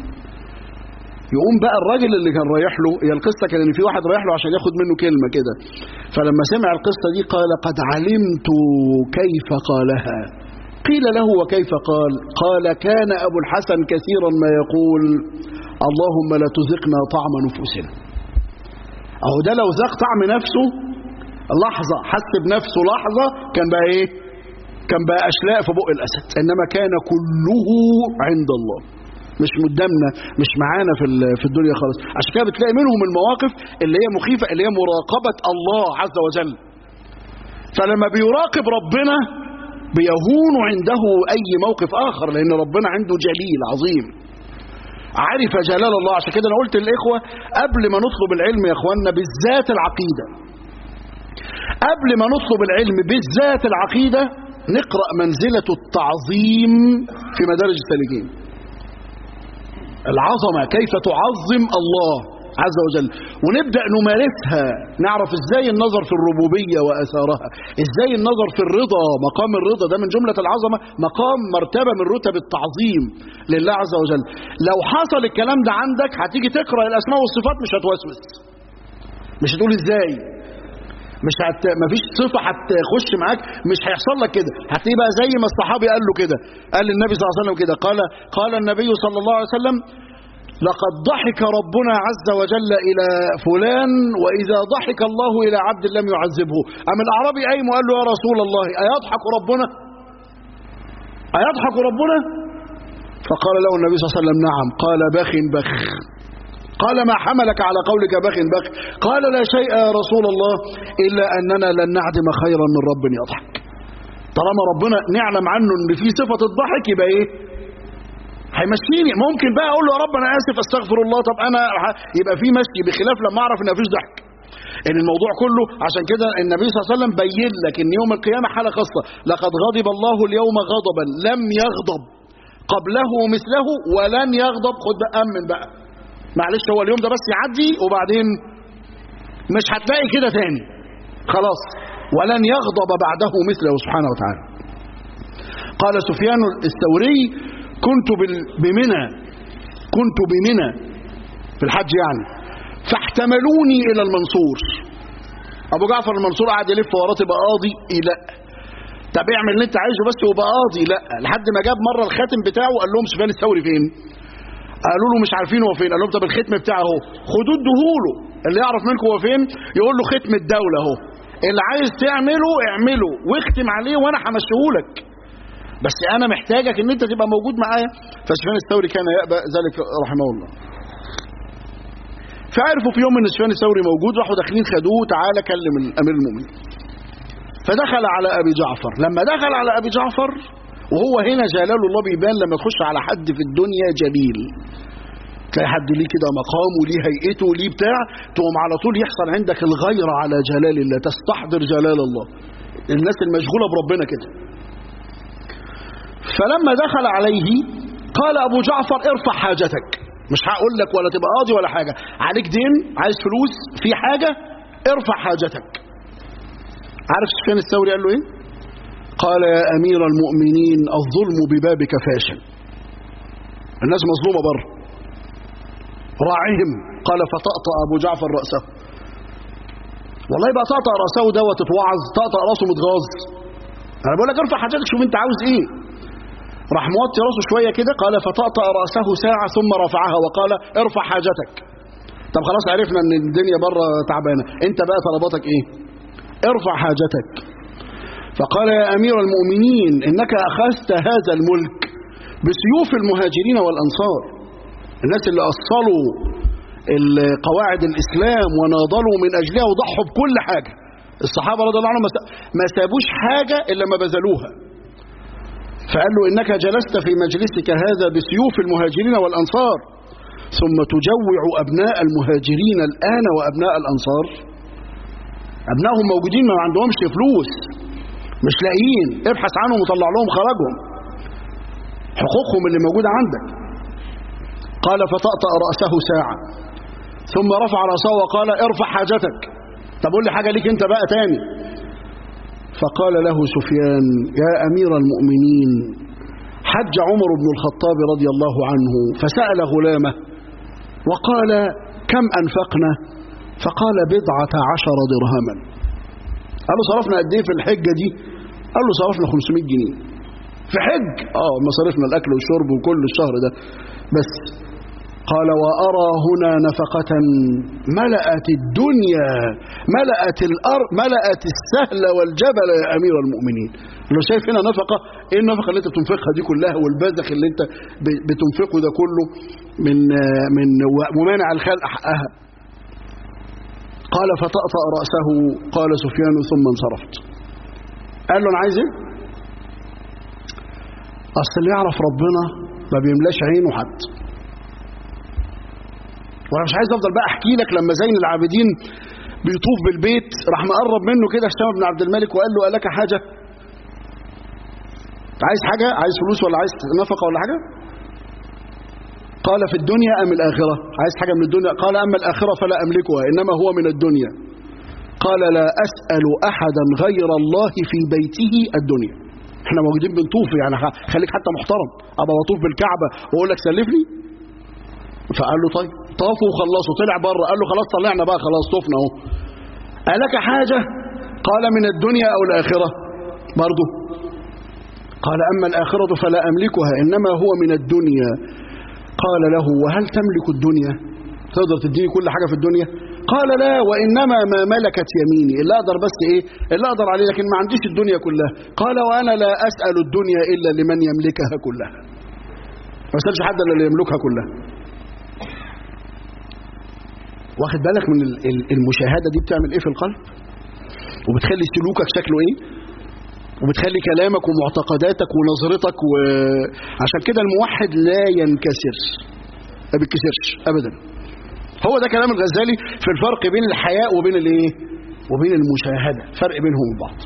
يقوم بقى الراجل اللي كان رايح له هي القصه كان ان في واحد رايح له عشان ياخد منه كلمه كده فلما سمع القصه دي قال قد علمت كيف قالها قيل له وكيف قال قال كان ابو الحسن كثيرا ما يقول اللهم لا تذقنا طعم نفوسنا اهو ده لو ذاق طعم نفسه لحظة حس بنفسه لحظة كان بقى ايه كان بقى اشلاء في بق الاسد انما كان كله عند الله مش قدامنا مش معانا في في الدنيا خالص عشان كده بتلاقي منهم المواقف اللي هي مخيفة اللي هي مراقبة الله عز وجل فلما بيراقب ربنا بيهون عنده اي موقف اخر لان ربنا عنده جليل عظيم عرف جلال الله عشان كده انا قلت للاخوه قبل ما نطلب العلم يا اخواننا بالذات العقيده قبل ما نطلب العلم بالذات العقيده نقرا منزله التعظيم في مدارج السالكين العظمه كيف تعظم الله عز وجل ونبدا نمارسها نعرف ازاي النظر في الربوبيه واثارها ازاي النظر في الرضا مقام الرضا ده من جمله العظمه مقام مرتبه من رتب التعظيم لله عز وجل لو حصل الكلام ده عندك هتيجي تقرا الاسماء والصفات مش هتوسوس مش هتقول ازاي مش هت... مفيش صفه هتخش معاك مش هيحصل لك كده هتلاقيه بقى زي ما الصحابي قال له كده قال للنبي صلى الله عليه وسلم كده قال قال النبي صلى الله عليه وسلم لقد ضحك ربنا عز وجل إلى فلان وإذا ضحك الله إلى عبد لم يعذبه أم الأعرابي أيم وقال له يا رسول الله أيضحك ربنا أيضحك ربنا فقال له النبي صلى الله عليه وسلم نعم قال بخ بخ قال ما حملك على قولك بخ بخ قال لا شيء يا رسول الله إلا أننا لن نعدم خيرا من رب يضحك طالما ربنا نعلم عنه ان في صفة الضحك يبقى ايه هيمشيني ممكن بقى اقول له يا رب انا اسف استغفر الله طب انا يبقى في مشي بخلاف لما اعرف ان مفيش ضحك ان الموضوع كله عشان كده النبي صلى الله عليه وسلم بين لك ان يوم القيامه حاله خاصه لقد غضب الله اليوم غضبا لم يغضب قبله مثله ولن يغضب خد بقى امن بقى معلش هو اليوم ده بس يعدي وبعدين مش هتلاقي كده تاني خلاص ولن يغضب بعده مثله سبحانه وتعالى قال سفيان الثوري كنت بمنى كنت بمنى في الحج يعني فاحتملوني الى المنصور ابو جعفر المنصور قعد يلف وراه تبقى قاضي لا طب اعمل اللي انت عايزه بس وبقى قاضي لا لحد ما جاب مره الخاتم بتاعه قال لهم سفيان الثوري فين قالوا له مش عارفين هو فين قال لهم طب الختم بتاعه اهو خدوه ادوهوله اللي يعرف منكم هو فين يقول له ختم الدوله اهو اللي عايز تعمله اعمله واختم عليه وانا همشيهولك بس انا محتاجك ان انت تبقى موجود معايا فسفيان الثوري كان يأبى ذلك رحمه الله فعرفوا في يوم ان سفيان الثوري موجود راحوا داخلين خدوه تعالى كلم الامير المؤمنين فدخل على أبي جعفر لما دخل على أبي جعفر وهو هنا جلال الله بيبان لما تخش على حد في الدنيا جليل تلاقي حد ليه كده مقام وليه هيئته وليه بتاع تقوم على طول يحصل عندك الغيرة على جلال الله تستحضر جلال الله الناس المشغولة بربنا كده فلما دخل عليه قال أبو جعفر ارفع حاجتك مش هقول لك ولا تبقى قاضي ولا حاجة عليك دين عايز فلوس في حاجة ارفع حاجتك عارف سفيان الثوري قال له ايه قال يا أمير المؤمنين الظلم ببابك فاشل الناس مظلومة بره راعهم قال فطأطأ أبو جعفر رأسه والله بقى طأطأ رأسه دوت اتوعظ طأطأ رأسه متغاظ أنا بقول لك ارفع حاجتك شوف أنت عاوز إيه راح موطي راسه شوية كده قال فطأطأ رأسه ساعة ثم رفعها وقال ارفع حاجتك طب خلاص عرفنا ان الدنيا بره تعبانة انت بقى طلباتك ايه ارفع حاجتك فقال يا امير المؤمنين انك اخذت هذا الملك بسيوف المهاجرين والانصار الناس اللي اصلوا قواعد الاسلام وناضلوا من اجلها وضحوا بكل حاجة الصحابة رضي الله عنهم ما سابوش حاجة الا ما بذلوها فقال له إنك جلست في مجلسك هذا بسيوف المهاجرين والأنصار ثم تجوع أبناء المهاجرين الآن وأبناء الأنصار أبنائهم موجودين ما عندهمش فلوس مش لاقيين ابحث عنهم وطلع لهم خرجهم حقوقهم اللي موجودة عندك قال فطأطأ رأسه ساعة ثم رفع رأسه وقال ارفع حاجتك طب قول لي حاجة ليك انت بقى تاني فقال له سفيان يا أمير المؤمنين حج عمر بن الخطاب رضي الله عنه فسأل غلامه وقال كم أنفقنا فقال بضعة عشر درهما قال له صرفنا قد ايه في الحجة دي قال له صرفنا 500 جنيه في حج اه مصاريفنا الأكل والشرب وكل الشهر ده بس قال وأرى هنا نفقة ملأت الدنيا ملأت الأرض ملأت السهل والجبل يا أمير المؤمنين لو شايف هنا نفقة ايه النفقة اللي انت بتنفقها دي كلها والبذخ اللي انت بتنفقه ده كله من من ممانع الخلق حقها قال فطأطأ رأسه قال سفيان ثم انصرفت قال له انا عايز ايه اصل اللي يعرف ربنا ما بيملاش عينه حد وانا مش عايز افضل بقى احكي لك لما زين العابدين بيطوف بالبيت راح مقرب منه كده هشام بن عبد الملك وقال له الك حاجه عايز حاجه عايز فلوس ولا عايز نفقه ولا حاجه قال في الدنيا ام الاخره عايز حاجه من الدنيا قال اما الاخره فلا املكها انما هو من الدنيا قال لا اسال احدا غير الله في بيته الدنيا احنا موجودين بنطوف يعني خليك حتى محترم ابقى بطوف بالكعبه واقول لك سلفني فقال له طيب طافوا وخلصوا طلع بره قال له خلاص طلعنا بقى خلاص طفنا اهو ألك حاجة قال من الدنيا أو الآخرة برضه قال أما الآخرة فلا أملكها إنما هو من الدنيا قال له وهل تملك الدنيا تقدر تديني كل حاجة في الدنيا قال لا وإنما ما ملكت يميني اللي أقدر بس إيه اللي أقدر عليه لكن ما عنديش الدنيا كلها قال وأنا لا أسأل الدنيا إلا لمن يملكها كلها ما أسألش حد إلا اللي يملكها كلها واخد بالك من المشاهدة دي بتعمل ايه في القلب وبتخلي سلوكك شكله ايه وبتخلي كلامك ومعتقداتك ونظرتك وعشان كده الموحد لا ينكسر ما بيتكسرش ابدا هو ده كلام الغزالي في الفرق بين الحياء وبين الايه وبين المشاهدة فرق بينهم وبعض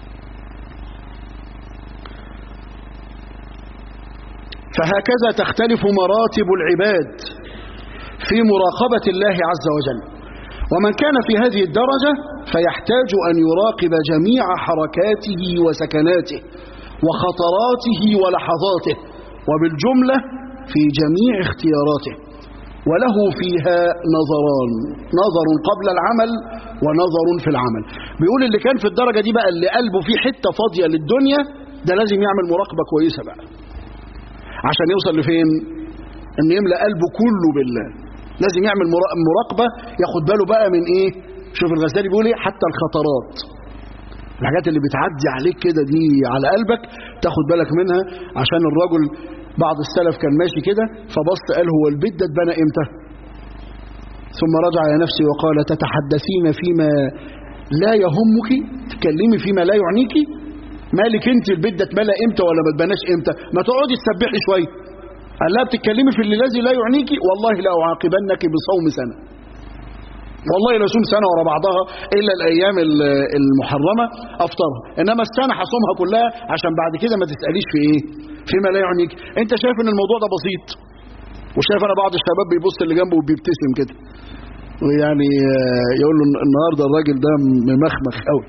فهكذا تختلف مراتب العباد في مراقبة الله عز وجل ومن كان في هذه الدرجة فيحتاج أن يراقب جميع حركاته وسكناته وخطراته ولحظاته وبالجملة في جميع اختياراته وله فيها نظران نظر قبل العمل ونظر في العمل بيقول اللي كان في الدرجة دي بقى اللي قلبه فيه حتة فاضية للدنيا ده لازم يعمل مراقبة كويسة بقى عشان يوصل لفين ان يملأ قلبه كله بالله لازم يعمل مراقبة ياخد باله بقى من ايه شوف الغزالي بيقول ايه حتى الخطرات الحاجات اللي بتعدي عليك كده دي على قلبك تاخد بالك منها عشان الرجل بعض السلف كان ماشي كده فبص قال هو البيت ده اتبنى امتى ثم رجع الى نفسه وقال تتحدثين فيما لا يهمك تتكلمي فيما لا يعنيكي مالك انت البيت ده اتملى امتى ولا ما اتبناش امتى ما تقعدي تسبحي شويه قال لها بتتكلمي في اللي الذي لا يعنيكي والله لا اعاقبنك بصوم سنه والله لا صوم سنه ورا بعضها الا الايام المحرمه افطرها انما السنه هصومها كلها عشان بعد كده ما تساليش في ايه فيما لا يعنيك انت شايف ان الموضوع ده بسيط وشايف انا بعض الشباب بيبص اللي جنبه وبيبتسم كده ويعني يقول له النهارده الراجل ده ممخمخ قوي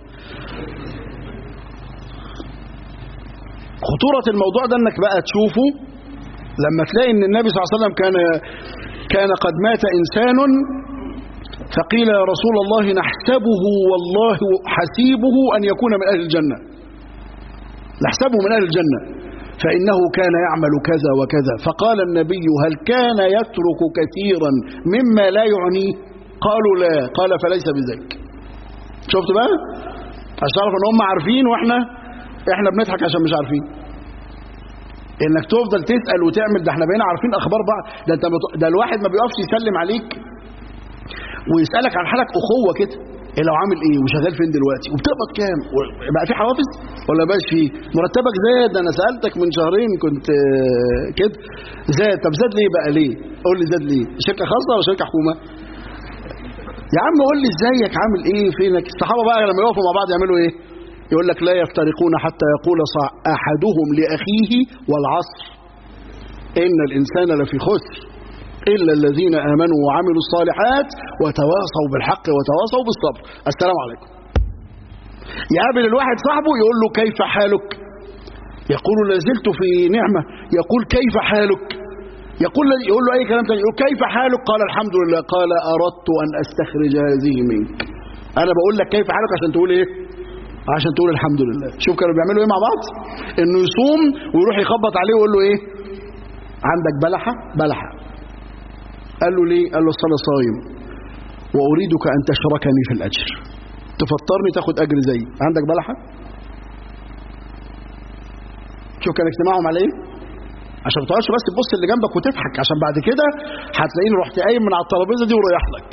خطورة الموضوع ده انك بقى تشوفه لما تلاقي ان النبي صلى الله عليه وسلم كان كان قد مات انسان فقيل يا رسول الله نحسبه والله حسيبه ان يكون من اهل الجنة نحسبه من اهل الجنة فانه كان يعمل كذا وكذا فقال النبي هل كان يترك كثيرا مما لا يعنيه قالوا لا قال فليس بذلك شفت بقى عشان تعرف ان هم عارفين واحنا احنا بنضحك عشان مش عارفين انك تفضل تسال وتعمل ده احنا بقينا عارفين اخبار بعض ده انت ده الواحد ما بيقفش يسلم عليك ويسالك عن حالك اخوه كده إيه لو عامل ايه وشغال فين دلوقتي وبتقبض كام بقى في حوافز ولا بقاش في مرتبك زاد انا سالتك من شهرين كنت كده زاد طب زاد ليه بقى ليه قول لي زاد ليه شركه خاصه ولا شركه حكومه يا عم قول لي ازيك عامل ايه فينك الصحابه بقى لما يقفوا مع بعض يعملوا ايه يقول لك لا يفترقون حتى يقول احدهم لاخيه والعصر ان الانسان لفي خسر الا الذين امنوا وعملوا الصالحات وتواصوا بالحق وتواصوا بالصبر السلام عليكم يقابل الواحد صاحبه يقول له كيف حالك يقول لا زلت في نعمه يقول كيف حالك يقول يقول له اي كلام تاني يقول كيف حالك قال الحمد لله قال اردت ان استخرج هذه منك انا بقول لك كيف حالك عشان تقول ايه عشان تقول الحمد لله شوف كانوا بيعملوا ايه مع بعض انه يصوم ويروح يخبط عليه ويقول له ايه عندك بلحه بلحه قال له ليه قال له اصل صايم واريدك ان تشركني في الاجر تفطرني تاخد اجر زي عندك بلحه شوف كان اجتماعهم على ايه عشان ما تقعدش بس تبص اللي جنبك وتضحك عشان بعد كده هتلاقيني رحت قايم من على الترابيزه دي ورايح لك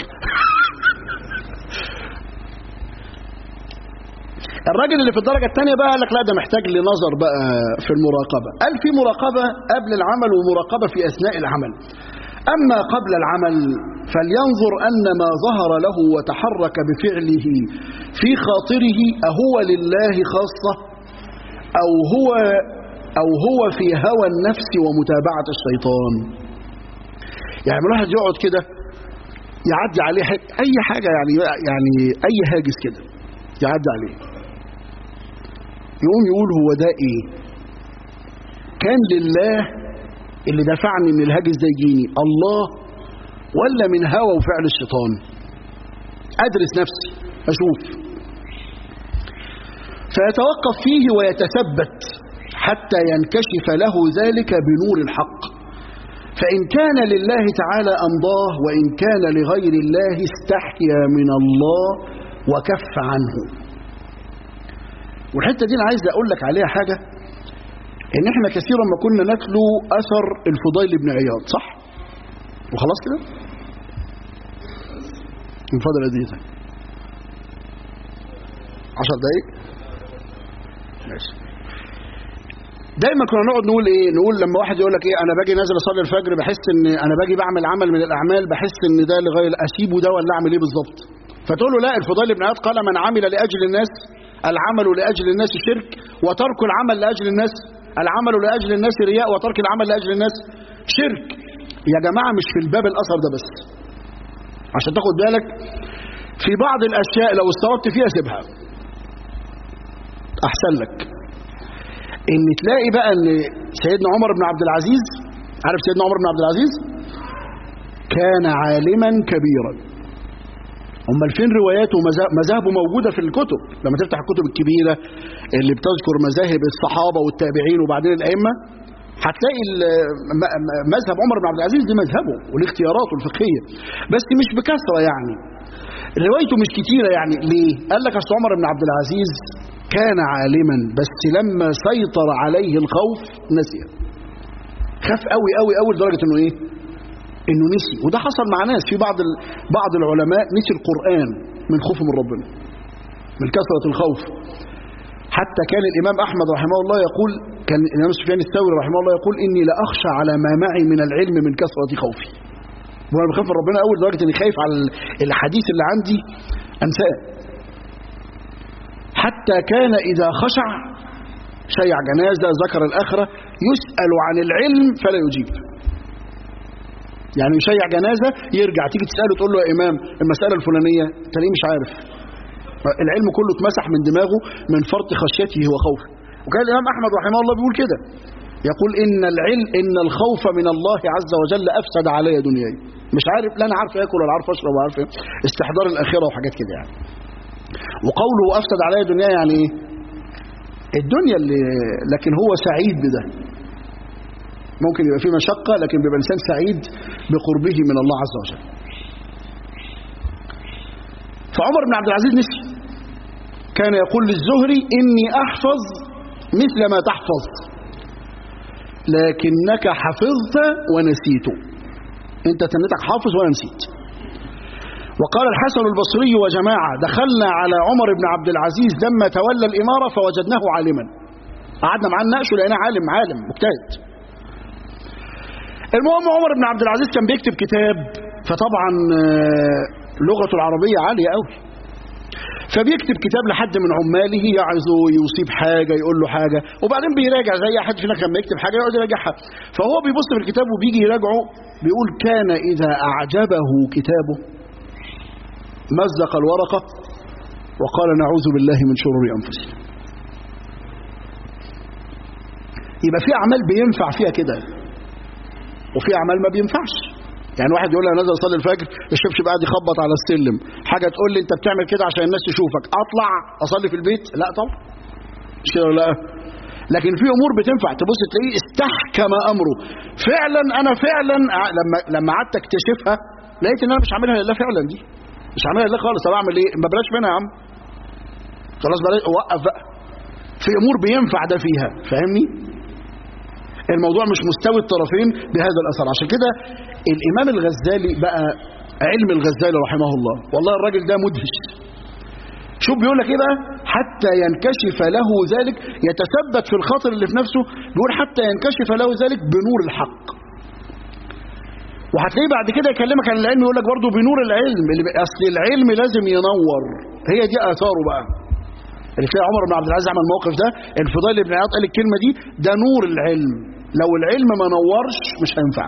الراجل اللي في الدرجه الثانيه بقى قال لك لا ده محتاج لنظر بقى في المراقبه قال في مراقبه قبل العمل ومراقبه في اثناء العمل اما قبل العمل فلينظر ان ما ظهر له وتحرك بفعله في خاطره اهو لله خاصه او هو او هو في هوى النفس ومتابعه الشيطان يعني الواحد يقعد كده يعدي عليه اي حاجه يعني يعني اي هاجس كده يعدي عليه يقوم يقول هو ده ايه كان لله اللي دفعني ان الهاجس ده يجيني الله ولا من هوى وفعل الشيطان ادرس نفسي اشوف فيتوقف فيه ويتثبت حتى ينكشف له ذلك بنور الحق فإن كان لله تعالى أمضاه وإن كان لغير الله استحيا من الله وكف عنه والحتة دي أنا عايز أقول لك عليها حاجة إن إحنا كثيرا ما كنا نتلو أثر الفضيل بن عياض صح؟ وخلاص كده؟ من فضل أديتك عشر دقايق ماشي دايما كنا نقعد نقول ايه نقول لما واحد يقول لك ايه انا باجي نازل اصلي الفجر بحس ان انا باجي بعمل عمل من الاعمال بحس ان ده لغايه اسيبه ده ولا اعمل ايه بالظبط فتقول له لا الفضيل بن عياض قال من عمل لاجل الناس العمل لاجل الناس شرك وترك العمل لاجل الناس العمل لاجل الناس رياء وترك العمل لاجل الناس شرك يا جماعه مش في الباب الاثر ده بس عشان تاخد بالك في بعض الاشياء لو استوعبت فيها سيبها احسن لك ان تلاقي بقى ان سيدنا عمر بن عبد العزيز عارف سيدنا عمر بن عبد العزيز كان عالما كبيرا امال فين رواياته ومذاهبه موجوده في الكتب لما تفتح الكتب الكبيره اللي بتذكر مذاهب الصحابه والتابعين وبعدين الائمه هتلاقي مذهب عمر بن عبد العزيز دي مذهبه والاختياراته الفقهيه بس مش بكثره يعني روايته مش كتيره يعني ليه قال لك اصل عمر بن عبد العزيز كان عالما بس لما سيطر عليه الخوف نسي خاف قوي قوي قوي لدرجه انه ايه انه نسي وده حصل مع ناس في بعض ال... بعض العلماء نسي القران من خوفه من ربنا من كثرة الخوف حتى كان الإمام أحمد رحمه الله يقول كان الإمام سفيان الثوري رحمه الله يقول إني لأخشى على ما معي من العلم من كثرة خوفي وأنا بخاف من ربنا أول درجة إني خايف على الحديث اللي عندي أنساه حتى كان إذا خشع شيع جنازة ذكر الآخرة يسأل عن العلم فلا يجيب يعني يشيع جنازة يرجع تيجي تسأله تقول له يا إمام المسألة الفلانية أنت ليه مش عارف العلم كله اتمسح من دماغه من فرط خشيته وخوفه وكان الإمام أحمد رحمه الله بيقول كده يقول إن العلم إن الخوف من الله عز وجل أفسد علي دنياي مش عارف لا أنا عارف آكل ولا عارف أشرب ولا عارف إيه استحضار الآخرة وحاجات كده يعني وقوله أفسد علي دنياي يعني إيه الدنيا اللي لكن هو سعيد بده ممكن يبقى فيه مشقة لكن بيبقى إنسان سعيد بقربه من الله عز وجل فعمر بن عبد العزيز نسي كان يقول للزهري إني أحفظ مثل ما تحفظ لكنك حفظت ونسيت انت تنتك حافظ وانا نسيت وقال الحسن البصري وجماعة دخلنا على عمر بن عبد العزيز لما تولى الإمارة فوجدناه عالما قعدنا معاه نناقشه لقيناه عالم عالم مجتهد المهم عمر بن عبد العزيز كان بيكتب كتاب فطبعا لغته العربية عالية قوي فبيكتب كتاب لحد من عماله يعظه يصيب حاجة يقول له حاجة وبعدين بيراجع زي حد فينا لما يكتب حاجة يقعد يراجعها فهو بيبص في الكتاب وبيجي يراجعه بيقول كان إذا أعجبه كتابه مزق الورقة وقال نعوذ بالله من شرور أنفسنا يبقى في أعمال بينفع فيها كده وفي أعمال ما بينفعش يعني واحد يقول لي انا نازل اصلي الفجر الشبشب قاعد يخبط على السلم حاجه تقول لي انت بتعمل كده عشان الناس تشوفك اطلع اصلي في البيت لا طبعا مش كده لا لكن في امور بتنفع تبص تلاقيه استحكم امره فعلا انا فعلا لما لما قعدت اكتشفها لقيت ان انا مش عاملها لله فعلا دي مش عاملها لله خالص طب اعمل ايه ما بلاش منها يا عم خلاص بلاش وقف بقى في امور بينفع ده فيها فاهمني الموضوع مش مستوي الطرفين بهذا الاثر عشان كده الامام الغزالي بقى علم الغزالي رحمه الله والله الراجل ده مدهش شوف بيقول لك ايه بقى حتى ينكشف له ذلك يتثبت في الخاطر اللي في نفسه بيقول حتى ينكشف له ذلك بنور الحق وهتلاقيه بعد كده يكلمك عن العلم يقول لك برضه بنور العلم اللي اصل العلم لازم ينور هي دي اثاره بقى اللي تلاقي عمر بن عبد العزيز عمل الموقف ده الفضيل بن عياض قال الكلمه دي ده نور العلم لو العلم ما نورش مش هينفع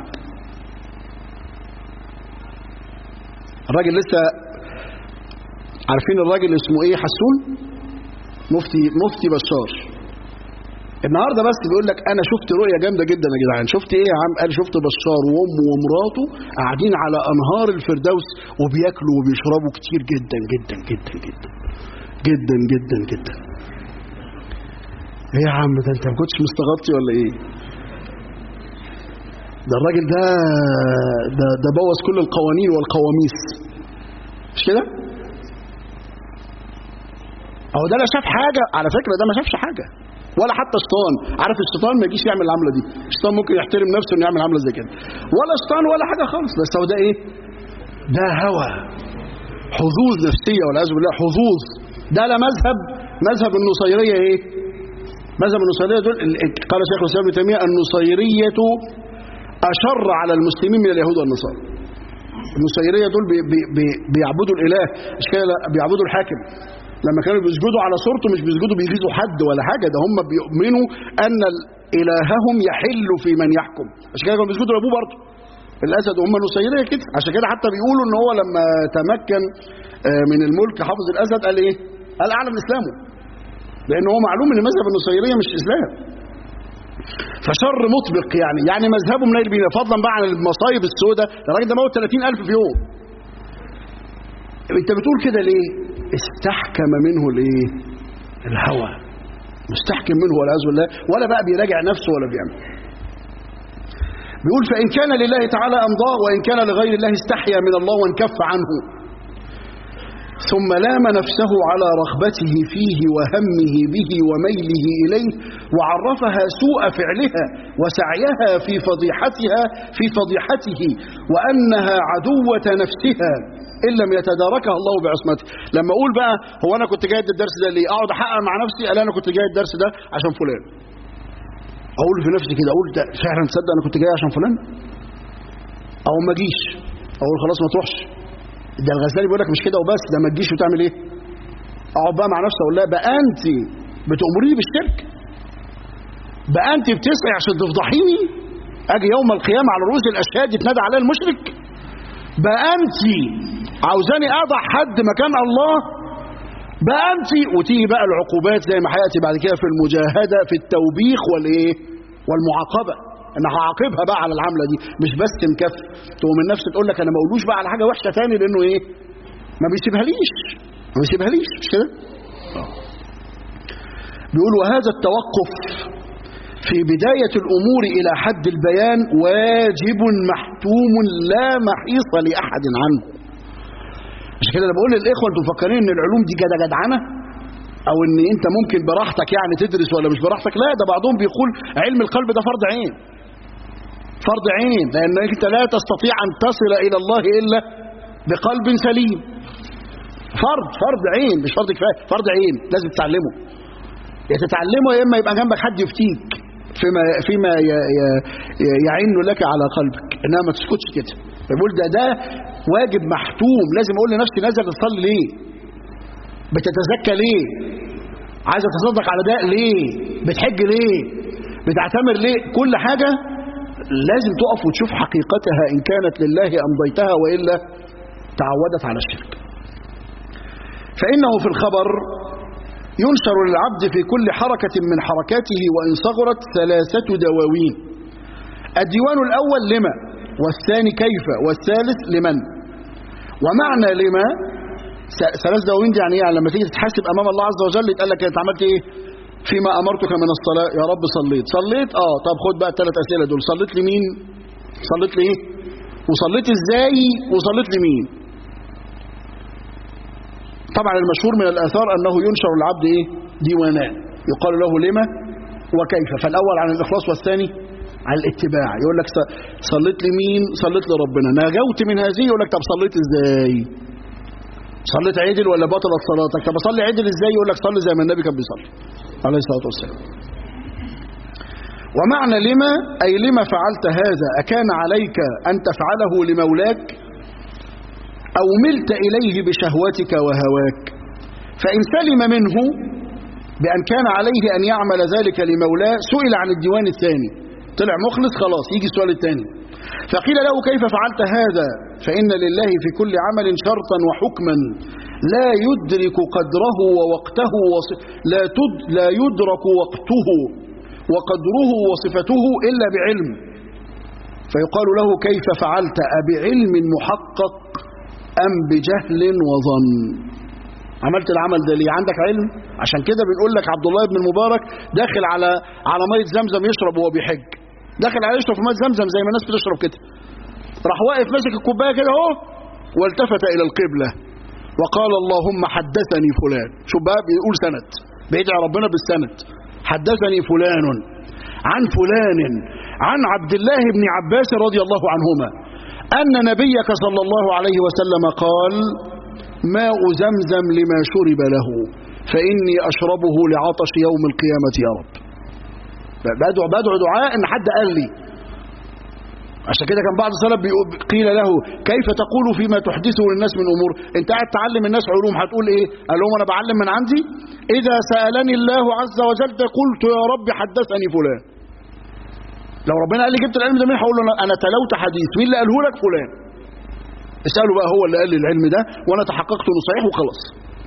الراجل لسه عارفين الراجل اسمه ايه حسون مفتي مفتي بشار النهارده بس بيقول لك انا شفت رؤيه جامده جدا يا جدعان شفت ايه يا عم قال شفت بشار وامه ومراته قاعدين على انهار الفردوس وبياكلوا وبيشربوا كتير جدا جدا جدا جدا جدا جدا جدا ايه يا عم ده انت ما كنتش مستغطي ولا ايه ده الراجل ده ده ده بوظ كل القوانين والقواميس مش كده اهو ده لا شاف حاجه على فكره ده ما شافش حاجه ولا حتى شيطان عارف الشيطان ما يجيش يعمل العمله دي الشيطان ممكن يحترم نفسه انه يعمل عمله زي كده ولا شيطان ولا حاجه خالص بس هو ده ايه ده هوى حظوظ نفسيه والعياذ بالله حظوظ ده لا مذهب مذهب النصيريه ايه مذهب النصيريه دول قال شيخ الاسلام ابن تيميه النصيريه اشر على المسلمين من اليهود والنصارى النصيريه دول بي بي بي بيعبدوا الاله مش كده بيعبدوا الحاكم لما كانوا بيسجدوا على صورته مش بيسجدوا بيغيظوا حد ولا حاجه ده هم بيؤمنوا ان الههم يحل في من يحكم عشان كده كانوا بيسجدوا لابوه برضه الاسد هم نصيريه كده عشان كده حتى بيقولوا ان هو لما تمكن من الملك حافظ الاسد قال ايه قال اعلن اسلامه لان هو معلوم ان مذهب النصيريه مش اسلام فشر مطبق يعني يعني مذهبه منيل بينا فضلا بقى عن المصايب السوداء الراجل ده موت 30000 في يوم انت بتقول كده ليه استحكم منه الايه الهوى مستحكم منه والعياذ بالله ولا بقى بيراجع نفسه ولا بيعمل بيقول فإن كان لله تعالى أمضاه وإن كان لغير الله استحيا من الله وانكف عنه ثم لام نفسه على رغبته فيه وهمه به وميله إليه وعرفها سوء فعلها وسعيها في فضيحتها في فضيحته وأنها عدوة نفسها إن لم يتداركها الله بعصمته لما أقول بقى هو أنا كنت جاي الدرس ده ليه أقعد أحقق مع نفسي قال أنا كنت جاي الدرس ده عشان فلان أقول في نفسي كده أقول ده فعلا تصدق أنا كنت جاي عشان فلان أو ما أجيش أقول خلاص ما تروحش ده الغزالي بيقول لك مش كده وبس ده ما تجيش وتعمل ايه اقعد بقى مع نفسي اقول لها بقى انت بتأمريني بالشرك بقى انت بتسعي عشان تفضحيني اجي يوم القيامه على رؤوس الاشهاد يتنادى عليا المشرك بقى انت عاوزاني اضع حد مكان الله بقى انت وتيجي بقى العقوبات زي ما هياتي بعد كده في المجاهده في التوبيخ والايه والمعاقبه انا هعاقبها بقى على العمله دي مش بس مكف تقوم النفس تقول لك انا ما اقولوش بقى على حاجه وحشه تاني لانه ايه ما بيسيبها ليش ما بيسيبها ليش مش كده بيقول وهذا التوقف في بداية الأمور إلى حد البيان واجب محتوم لا محيص لأحد عنه عشان كده انا بقول للإخوة أنتم مفكرين إن العلوم دي جدع جدعنة أو إن أنت ممكن براحتك يعني تدرس ولا مش براحتك لا ده بعضهم بيقول علم القلب ده فرض عين فرض عين لأنك أنت لا تستطيع أن تصل إلى الله إلا بقلب سليم فرض فرض عين مش فرض كفاية فرض عين لازم تتعلمه يا تتعلمه يا إما يبقى جنبك حد يفتيك فيما فيما يعين لك على قلبك انما ما تسكتش كده بقول ده ده واجب محتوم لازم اقول لنفسي نازل تصلي ليه بتتزكى ليه عايز اتصدق على ده ليه بتحج ليه بتعتمر ليه كل حاجة لازم تقف وتشوف حقيقتها إن كانت لله أمضيتها وإلا تعودت على الشرك فإنه في الخبر ينشر للعبد في كل حركة من حركاته وإن صغرت ثلاثة دواوين الديوان الأول لما والثاني كيف والثالث لمن ومعنى لما ثلاث دواوين دي يعني ايه يعني لما تيجي تتحاسب امام الله عز وجل يتقال لك انت عملت ايه فيما امرتك من الصلاه يا رب صليت صليت اه طب خد بقى الثلاث اسئله دول صليت لمين صليت لايه وصليت ازاي وصليت لمين طبعا المشهور من الاثار انه ينشر العبد ايه ديوانان يقال له لما وكيف فالاول عن الاخلاص والثاني على الاتباع يقول لك صليت لمين صليت لربنا نجوت من هذه يقول لك طب صليت ازاي صليت عدل ولا بطلت صلاتك طب اصلي عدل ازاي يقول لك صلي زي ما النبي كان بيصلي عليه الصلاه والسلام ومعنى لما اي لما فعلت هذا اكان عليك ان تفعله لمولاك او ملت اليه بشهوتك وهواك فان سلم منه بان كان عليه ان يعمل ذلك لمولاه سئل عن الديوان الثاني طلع مخلص خلاص يجي السؤال الثاني فقيل له كيف فعلت هذا فإن لله في كل عمل شرطا وحكما لا يدرك قدره ووقته وص... لا, تد... لا يدرك وقته وقدره وصفته إلا بعلم فيقال له كيف فعلت أبعلم محقق أم بجهل وظن عملت العمل ده ليه عندك علم عشان كده بنقول لك عبد الله بن المبارك داخل على على ميه زمزم يشرب وهو بيحج داخل على يشرب في ميه زمزم زي ما الناس بتشرب كده راح واقف ماسك الكوبايه كده اهو والتفت الى القبله وقال اللهم حدثني فلان شوف بقى بيقول سند بيدعي ربنا بالسند حدثني فلان عن فلان عن عبد الله بن عباس رضي الله عنهما ان نبيك صلى الله عليه وسلم قال ماء زمزم لما شرب له فاني اشربه لعطش يوم القيامه يا رب بدعو بدعو دعاء ان حد قال لي عشان كده كان بعض السلف قيل له كيف تقول فيما تحدثه للناس من امور انت قاعد تعلم الناس علوم هتقول ايه قال لهم انا بعلم من عندي اذا سالني الله عز وجل قلت يا رب حدثني فلان لو ربنا قال لي جبت العلم ده مين هقول له انا تلوت حديث مين اللي قاله لك فلان اساله بقى هو اللي قال لي العلم ده وانا تحققت انه صحيح وخلاص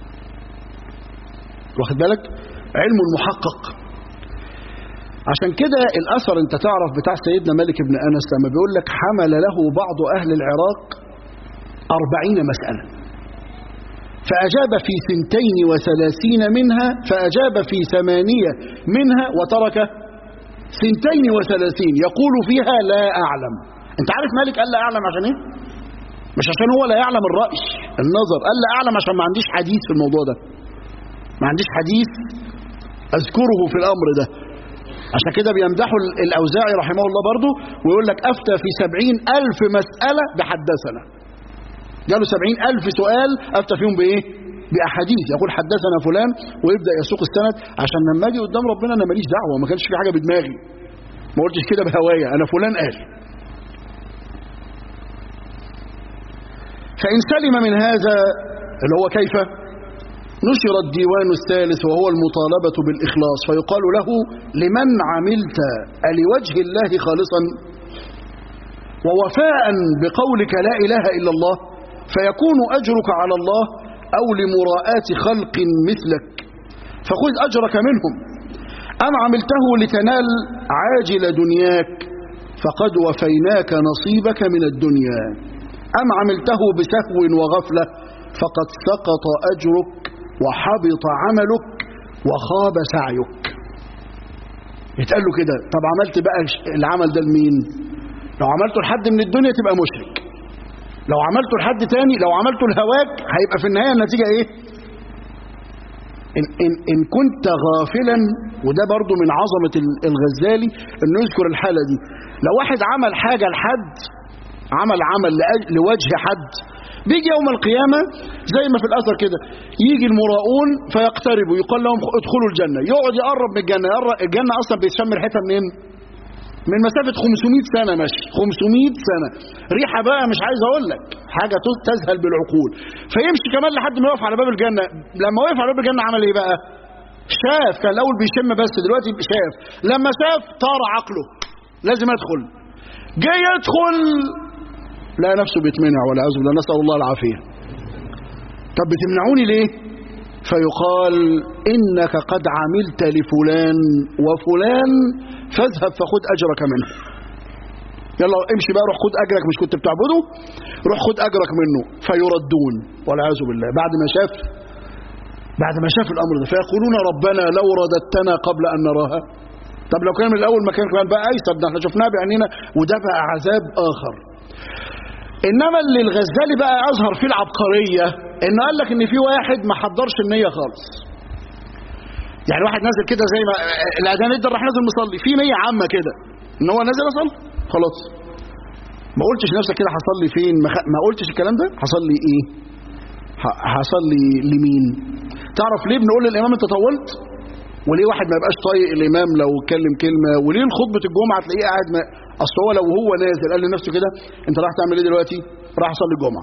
واخد بالك علم المحقق عشان كده الأثر انت تعرف بتاع سيدنا مالك بن أنس لما بيقول لك حمل له بعض أهل العراق أربعين مسألة فأجاب في ثنتين وثلاثين منها فأجاب في ثمانية منها وترك ثنتين وثلاثين يقول فيها لا أعلم انت عارف مالك قال لا أعلم عشان ايه مش عشان هو لا يعلم الرأي النظر قال لا أعلم عشان ما عنديش حديث في الموضوع ده ما عنديش حديث أذكره في الأمر ده عشان كده بيمدحوا الأوزاعي رحمه الله برضه ويقول لك أفتى في سبعين ألف مسألة بحدثنا جاله سبعين ألف سؤال أفتى فيهم بإيه بأحاديث يقول حدثنا فلان ويبدأ يسوق السند عشان لما أجي قدام ربنا أنا ماليش دعوة ما كانش في حاجة بدماغي ما قلتش كده بهوايا أنا فلان قال فإن سلم من هذا اللي هو كيف نشر الديوان الثالث وهو المطالبة بالإخلاص فيقال له لمن عملت لوجه الله خالصا ووفاء بقولك لا إله إلا الله فيكون أجرك على الله أو لمراءات خلق مثلك فخذ أجرك منهم أم عملته لتنال عاجل دنياك فقد وفيناك نصيبك من الدنيا أم عملته بسهو وغفلة فقد سقط أجرك وحبط عملك وخاب سعيك يتقال له كده طب عملت بقى العمل ده لمين لو عملته لحد من الدنيا تبقى مشرك لو عملته لحد تاني لو عملته لهواك هيبقى في النهاية النتيجة ايه إن, إن, إن كنت غافلا وده برضو من عظمة الغزالي انه يذكر الحالة دي لو واحد عمل حاجة لحد عمل عمل لوجه حد بيجي يوم القيامة زي ما في الأثر كده يجي المراؤون فيقتربوا يقال لهم ادخلوا الجنة يقعد يقرب من الجنة الجنة أصلا بيتشم ريحتها منين من مسافة 500 سنة ماشي 500 سنة ريحة بقى مش عايز أقول لك حاجة تذهل بالعقول فيمشي كمان لحد ما يقف على باب الجنة لما وقف على باب الجنة عمل إيه بقى شاف كان الأول بيشم بس دلوقتي شاف لما شاف طار عقله لازم أدخل جاي يدخل لا نفسه بيتمنع ولا عز بالله نسأل الله العافية طب بتمنعوني ليه فيقال إنك قد عملت لفلان وفلان فاذهب فخذ أجرك منه يلا امشي بقى روح خد أجرك مش كنت بتعبده روح خد أجرك منه فيردون والعياذ بالله بعد ما شاف بعد ما شاف الأمر ده فيقولون ربنا لو رددتنا قبل أن نراها طب لو كان من الأول ما كان كمان بقى أيسر ده احنا شفناها بعينينا وده بقى عذاب آخر انما اللي الغزالي بقى اظهر فيه العبقريه انه قال لك ان في واحد ما حضرش النيه خالص يعني واحد نازل كده زي ما الاذان ادى راح نازل مصلي في نيه عامه كده ان هو نازل اصلي خلاص ما قلتش نفسك كده هصلي فين ما, خ... ما قلتش الكلام ده هصلي ايه هصلي لمين تعرف ليه بنقول للامام انت طولت وليه واحد ما يبقاش طايق الامام لو اتكلم كلمه وليه خطبه الجمعه تلاقيه قاعد ما اصل هو لو هو نازل قال لنفسه كده انت رايح تعمل ايه دلوقتي راح اصلي الجمعه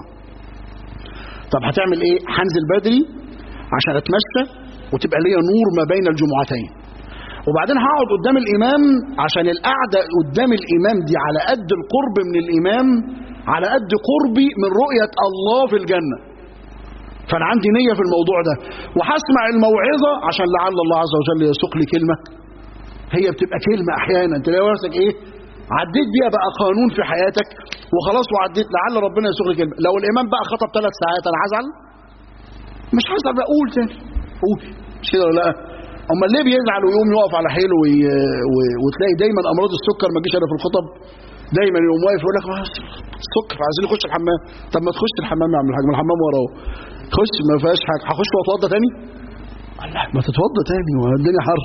طب هتعمل ايه هنزل بدري عشان اتمشى وتبقى ليا نور ما بين الجمعتين وبعدين هقعد قدام الامام عشان القعده قدام الامام دي على قد القرب من الامام على قد قربي من رؤيه الله في الجنه فانا عندي نيه في الموضوع ده وهسمع الموعظه عشان لعل الله عز وجل يسوق لي كلمه هي بتبقى كلمه احيانا تلاقي نفسك ايه عديت بيها بقى قانون في حياتك وخلاص وعديت لعل ربنا يسوق لي كلمه لو الامام بقى خطب ثلاث ساعات انا هزعل مش هزعل بقى قول تاني قول مش كده ولا لا امال ليه بيزعل ويقوم يقف على حيله وي... و... وتلاقي دايما امراض السكر ما تجيش انا في الخطب دايما يقوم واقف يقول لك السكر عايزين نخش الحمام طب ما تخش الحمام يا عم الحاج ما الحمام وراه خش ما فيهاش حاجه هخش واتوضى تاني الله ما تتوضى تاني والدنيا حر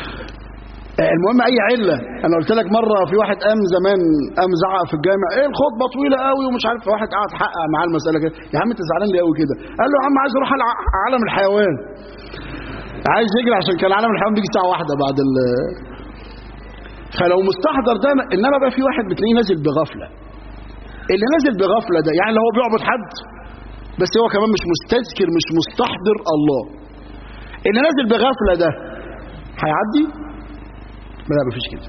المهم اي عله انا قلت لك مره في واحد قام زمان قام زعق في الجامع ايه الخطبه طويله قوي ومش عارف واحد قعد حقق معاه المساله كده يا عم انت زعلان ليه قوي كده قال له يا عم عايز اروح على عالم الحيوان عايز يجري عشان كان عالم الحيوان بيجي الساعه واحدة بعد ال فلو مستحضر ده انما بقى في واحد بتلاقيه نازل بغفله اللي نازل بغفله ده يعني لو هو بيعبد حد بس هو كمان مش مستذكر مش مستحضر الله اللي نازل بغفله ده هيعدي لا مفيش كده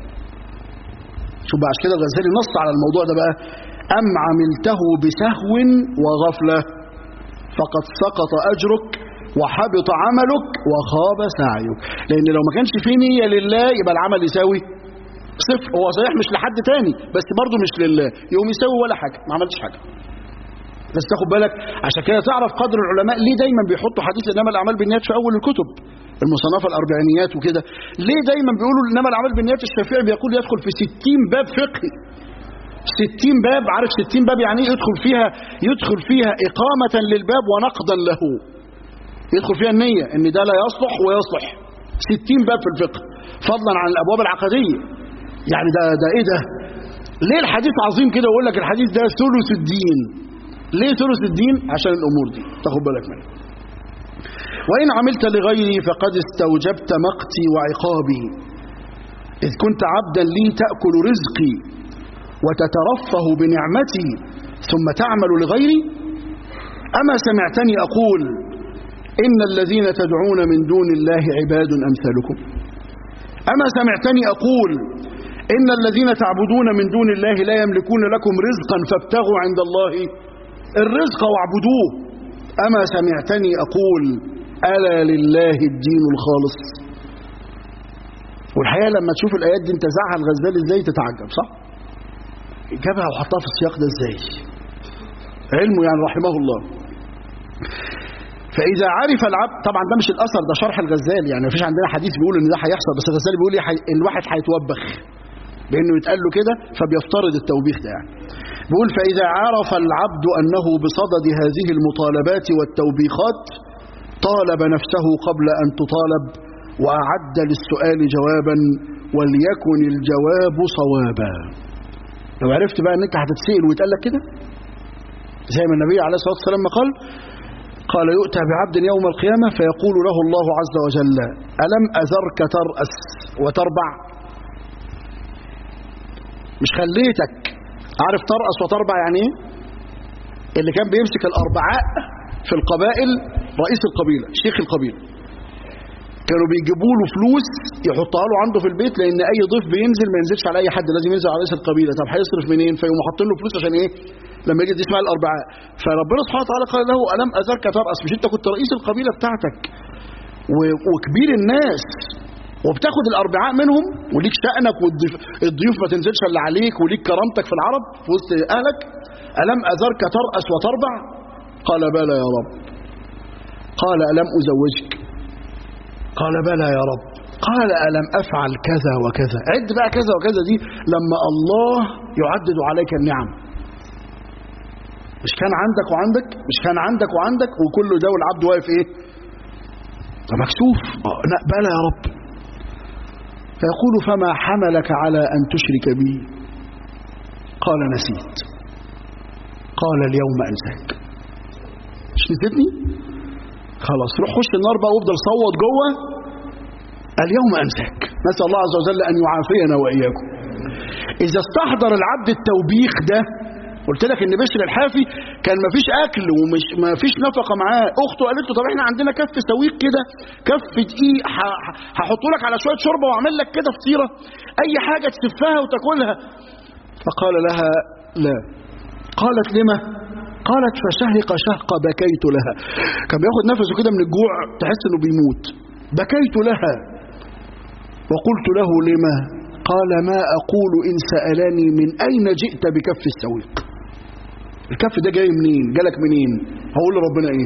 شوف بقى عشان كده الغزالي نص على الموضوع ده بقى أم عملته بسهو وغفلة فقد سقط أجرك وحبط عملك وخاب سعيك لأن لو ما كانش فيه نية لله يبقى العمل يساوي صفر هو صحيح مش لحد تاني بس برضه مش لله يقوم يساوي ولا حاجة ما عملتش حاجة بس تاخد بالك عشان كده تعرف قدر العلماء ليه دايما بيحطوا حديث انما الاعمال بالنيات في اول الكتب المصنفه الاربعينيات وكده ليه دايما بيقولوا انما الاعمال بالنيات الشافعي بيقول يدخل في 60 باب فقهي ستين باب عارف ستين باب يعني ايه يدخل فيها يدخل فيها إقامة للباب ونقضا له يدخل فيها النية ان ده لا يصلح ويصلح ستين باب في الفقه فضلا عن الأبواب العقدية يعني ده ده ايه ده ليه الحديث عظيم كده ويقول لك الحديث ده ثلث الدين ليه ثلث الدين عشان الأمور دي تاخد بالك منها وإن عملت لغيري فقد استوجبت مقتي وعقابي إذ كنت عبدا لي تأكل رزقي وتترفه بنعمتي ثم تعمل لغيري أما سمعتني أقول إن الذين تدعون من دون الله عباد أمثالكم أما سمعتني أقول إن الذين تعبدون من دون الله لا يملكون لكم رزقا فابتغوا عند الله الرزق واعبدوه أما سمعتني أقول ألا لله الدين الخالص والحقيقة لما تشوف الآيات دي انت زعها الغزال ازاي تتعجب صح جابها وحطها في السياق ده ازاي علمه يعني رحمه الله فإذا عرف العبد طبعا ده مش الأثر ده شرح الغزال يعني مفيش عندنا حديث بيقول إن ده هيحصل بس الغزال بيقول إيه الواحد هيتوبخ بأنه يتقال له كده فبيفترض التوبيخ ده يعني بيقول فإذا عرف العبد أنه بصدد هذه المطالبات والتوبيخات طالب نفسه قبل أن تطالب وأعد للسؤال جوابا وليكن الجواب صوابا لو عرفت بقى أنك هتتسأل ويتقال لك كده زي ما النبي عليه الصلاة والسلام قال قال يؤتى بعبد يوم القيامة فيقول له الله عز وجل ألم أذرك ترأس وتربع مش خليتك عارف ترأس وتربع يعني ايه اللي كان بيمسك الأربعاء في القبائل رئيس القبيلة شيخ القبيلة كانوا بيجيبوا له فلوس يحطها له عنده في البيت لان اي ضيف بينزل ما ينزلش على اي حد لازم ينزل على رئيس القبيله طب هيصرف منين فيقوموا حاطين له فلوس عشان ايه لما يجي دي اسمها الاربعاء فربنا سبحانه وتعالى قال له الم اذرك ترأس مش انت كنت رئيس القبيله بتاعتك وكبير الناس وبتاخد الاربعاء منهم وليك شأنك والضيوف ما تنزلش الا عليك وليك كرامتك في العرب في وسط اهلك الم اذرك ترأس وتربع قال بلى يا رب قال الم ازوجك قال بلى يا رب قال ألم أفعل كذا وكذا عد بقى كذا وكذا دي لما الله يعدد عليك النعم مش كان عندك وعندك مش كان عندك وعندك وكل ده والعبد واقف ايه مكسوف لا بلى يا رب فيقول فما حملك على أن تشرك بي قال نسيت قال اليوم أنساك مش نسيتني خلاص روح خش النار بقى وافضل صوت جوه اليوم انساك نسال الله عز وجل ان يعافينا واياكم اذا استحضر العبد التوبيخ ده قلت لك ان بشر الحافي كان مفيش اكل ومش مفيش نفقه معاه اخته قالت له طب احنا عندنا كف سويق كده كف دقيق هحطه لك على شويه شوربه واعمل لك كده فطيره اي حاجه تسفها وتاكلها فقال لها لا قالت لما قالت فشهق شهق بكيت لها كان بياخد نفسه كده من الجوع تحس انه بيموت بكيت لها وقلت له لما قال ما أقول إن سألني من أين جئت بكف السويق الكف ده جاي منين جالك منين هقول لربنا ايه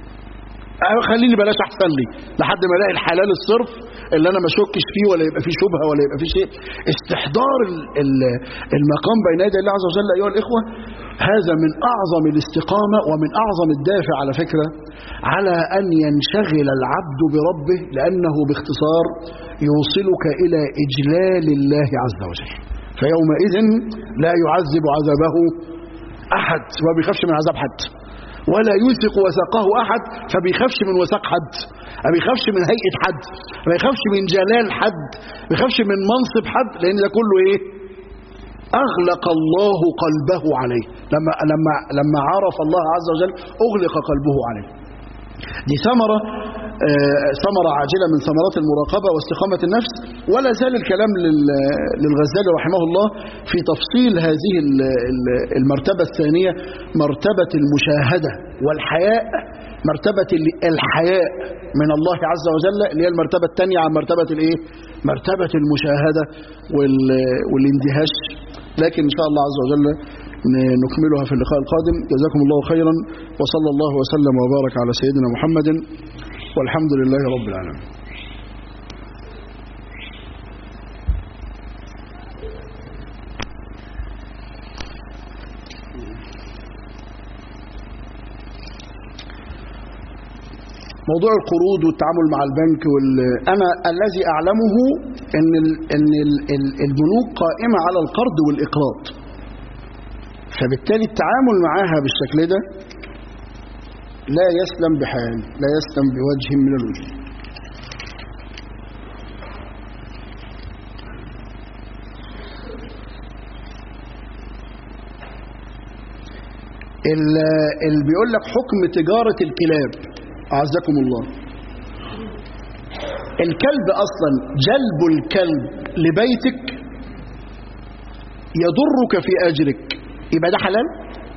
خليني بلاش احسن لي لحد ما الاقي الحلال الصرف اللي انا ما اشكش فيه ولا يبقى فيه شبهه ولا يبقى فيه شيء استحضار المقام بين يدي الله عز وجل ايها الاخوه هذا من اعظم الاستقامه ومن اعظم الدافع على فكره على ان ينشغل العبد بربه لانه باختصار يوصلك الى اجلال الله عز وجل فيومئذ لا يعذب عذابه احد ما بيخافش من عذاب حد ولا يوثق وثاقه أحد فبيخافش من وثاق حد ما بيخافش من هيئة حد ما بيخافش من جلال حد ما بيخافش من منصب حد لأن ده كله إيه أغلق الله قلبه عليه لما لما لما عرف الله عز وجل أغلق قلبه عليه دي ثمرة آه ثمرة عاجلة من ثمرات المراقبة واستقامة النفس ولا زال الكلام للغزالي رحمه الله في تفصيل هذه المرتبة الثانية مرتبة المشاهدة والحياء مرتبة الحياء من الله عز وجل اللي هي المرتبة الثانية عن مرتبة الايه مرتبة المشاهدة والاندهاش لكن ان شاء الله عز وجل نكملها في اللقاء القادم جزاكم الله خيرا وصلى الله وسلم وبارك على سيدنا محمد والحمد لله رب العالمين موضوع القروض والتعامل مع البنك وال... انا الذي اعلمه ان ال... ان ال... ال- البنوك قائمه على القرض والاقراض فبالتالي التعامل معاها بالشكل ده لا يسلم بحال لا يسلم بوجه من الوجوه اللي بيقول لك حكم تجارة الكلاب أعزكم الله الكلب أصلا جلب الكلب لبيتك يضرك في أجرك يبقى ده حلال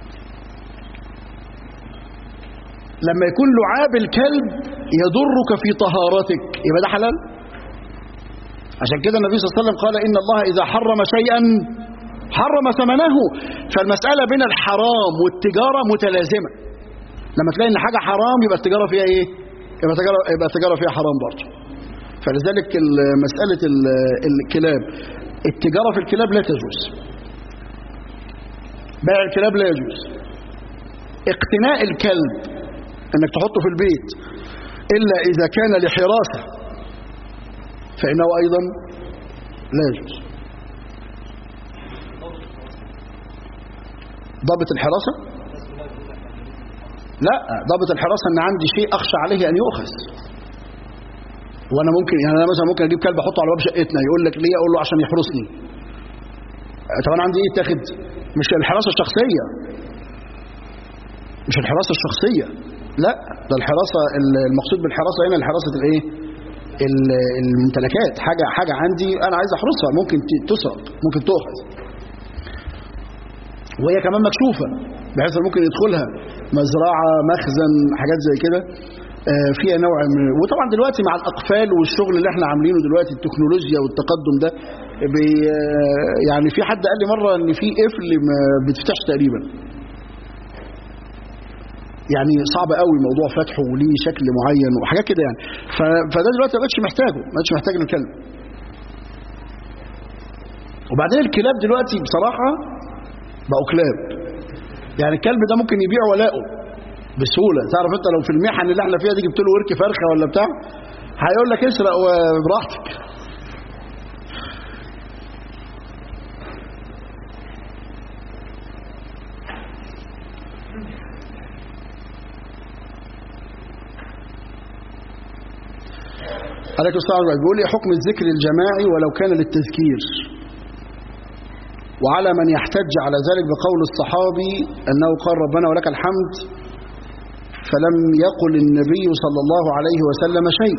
لما يكون لعاب الكلب يضرك في طهارتك يبقى ده حلال عشان كده النبي صلى الله عليه وسلم قال إن الله إذا حرم شيئا حرم ثمنه فالمسألة بين الحرام والتجارة متلازمة لما تلاقي ان حاجة حرام يبقى التجارة فيها ايه يبقى التجارة, يبقى التجارة فيها حرام برضه فلذلك ال- مسألة ال- الكلاب التجارة في الكلاب لا تجوز بيع الكلاب لا يجوز اقتناء الكلب انك تحطه في البيت الا اذا كان لحراسة فانه ايضا لا يجوز ضابط الحراسة لا ضابط الحراسة ان عندي شيء اخشى عليه ان يؤخذ وانا ممكن يعني انا مثلا ممكن اجيب كلب احطه على باب شقتنا يقول لك ليه اقول له عشان يحرسني طب انا عندي ايه تاخد مش الحراسة الشخصية مش الحراسة الشخصية لا ده الحراسة المقصود بالحراسة هنا الحراسة الايه ال- الممتلكات حاجة حاجة عندي انا عايز احرسها ممكن ت- تسرق ممكن تؤخذ وهي كمان مكشوفة بحيث إن ممكن يدخلها مزرعة مخزن حاجات زي كده آه، فيها نوع من وطبعا دلوقتي مع الأقفال والشغل اللي احنا عاملينه دلوقتي التكنولوجيا والتقدم ده بي آه، يعني في حد قال لي مرة ان في قفل ما بتفتحش تقريبا يعني صعب قوي موضوع فتحه وليه شكل معين وحاجات كده يعني ف- فده دلوقتي ما بقتش محتاجه ما بقتش محتاج الكلب وبعدين الكلاب دلوقتي بصراحة بقوا كلاب يعني الكلب ده ممكن يبيع ولاؤه بسهولة تعرف انت لو في المحن اللي احنا فيها دي جبت له ورك فرخة ولا بتاع هيقول لك اسرق براحتك عليكم السلام عليكم بيقول لي حكم الذكر الجماعي ولو كان للتذكير وعلى من يحتج على ذلك بقول الصحابي أنه قال ربنا ولك الحمد فلم يقل النبي صلى الله عليه وسلم شيء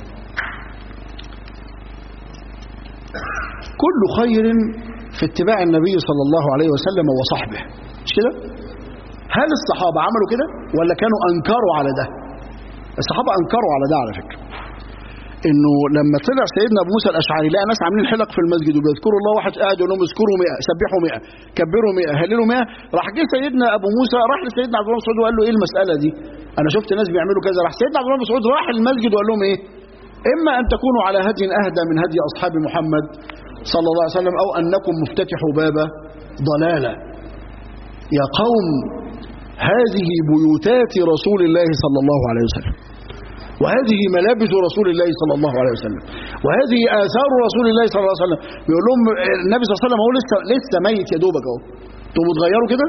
كل خير في اتباع النبي صلى الله عليه وسلم وصحبه مش كده هل الصحابة عملوا كده ولا كانوا أنكروا على ده الصحابة أنكروا على ده على فكرة انه لما طلع سيدنا ابو موسى الاشعري لقى ناس عاملين حلق في المسجد وبيذكروا الله واحد قاعد يقول لهم اذكروا 100 سبحوا 100 كبروا 100 هللوا 100 راح جه سيدنا ابو موسى راح لسيدنا عبد الله بن مسعود وقال له ايه المساله دي انا شفت ناس بيعملوا كذا راح سيدنا عبد الله بن مسعود راح المسجد وقال لهم ايه اما ان تكونوا على هدي اهدى من هدي اصحاب محمد صلى الله عليه وسلم او انكم مفتتحوا باب ضلاله يا قوم هذه بيوتات رسول الله صلى الله عليه وسلم وهذه ملابس رسول الله صلى الله عليه وسلم وهذه آثار رسول الله صلى الله عليه وسلم بيقول لهم النبي صلى الله عليه وسلم هو لسه لسه ميت يا دوبك اهو تقوموا تغيروا كده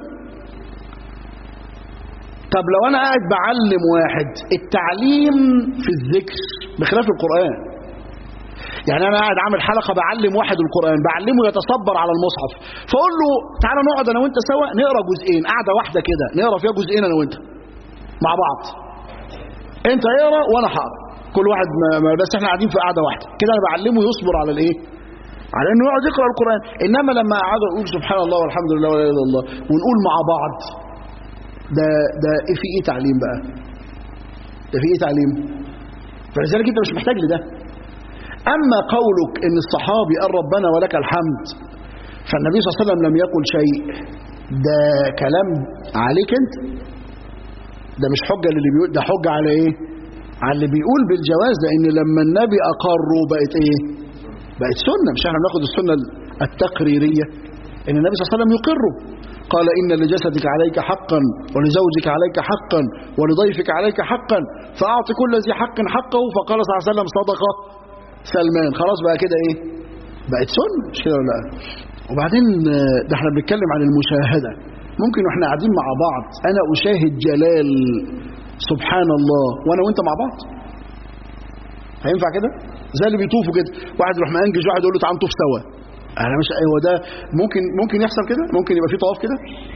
طب لو انا قاعد بعلم واحد التعليم في الذكر بخلاف القرآن يعني انا قاعد عامل حلقة بعلم واحد القرآن بعلمه يتصبر على المصحف فاقول له تعالى نقعد انا وانت سوا نقرا جزئين قاعدة واحدة كده نقرا فيها جزئين انا وانت مع بعض انت اقرا وانا هقرا كل واحد ما ما- بس احنا قاعدين في قاعده واحده كده انا بعلمه يصبر على الايه على انه يقعد يقرا القران انما لما اقعد اقول سبحان الله والحمد لله ولا اله الا الله ونقول مع بعض ده ده ايه في ايه تعليم بقى ده في ايه تعليم فلذلك انت مش محتاج لده اما قولك ان الصحابي قال ربنا ولك الحمد فالنبي صلى الله عليه وسلم لم يقل شيء ده كلام عليك انت ده مش حجة للي بيقول ده حجة على ايه على اللي بيقول بالجواز لان لما النبي اقره بقت ايه بقت سنة مش احنا بناخد السنة التقريرية ان النبي صلى الله عليه وسلم يقره قال إن لجسدك عليك حقا ولزوجك عليك حقا ولضيفك عليك حقا فأعط كل ذي حق حقه فقال صلى الله عليه وسلم صدقة سلمان خلاص بقى كده إيه بقت سنة مش كده ولا لا وبعدين آه، ده احنا بنتكلم عن المشاهدة ممكن واحنا قاعدين مع بعض أنا أشاهد جلال سبحان الله وأنا وأنت مع بعض هينفع كده زي اللي بيطوفوا كده واحد يروح مأنجز واحد يقول له تعال نطوف سوا انا مش هو ده ممكن ممكن يحصل كده ممكن يبقى في طواف كده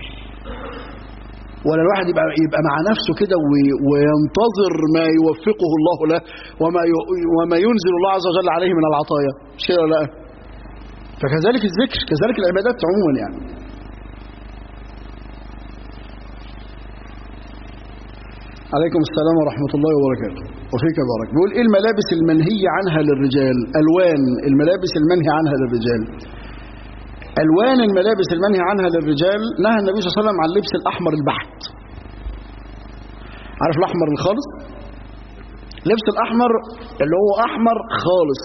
ولا الواحد يبقى يبقى مع نفسه كده وي- وينتظر ما يوفقه الله له وما ي- وما ينزل الله عز وجل عليه من العطايا مش كده ولا لا فكذلك الذكر كذلك العبادات عموما يعني عليكم السلام ورحمة الله وبركاته وفيك بارك بيقول ايه الملابس المنهي عنها للرجال الوان الملابس المنهي عنها للرجال الوان الملابس المنهي عنها للرجال نهى النبي صلى الله عليه وسلم عن اللبس الاحمر البحت عارف الاحمر الخالص لبس الاحمر اللي هو احمر خالص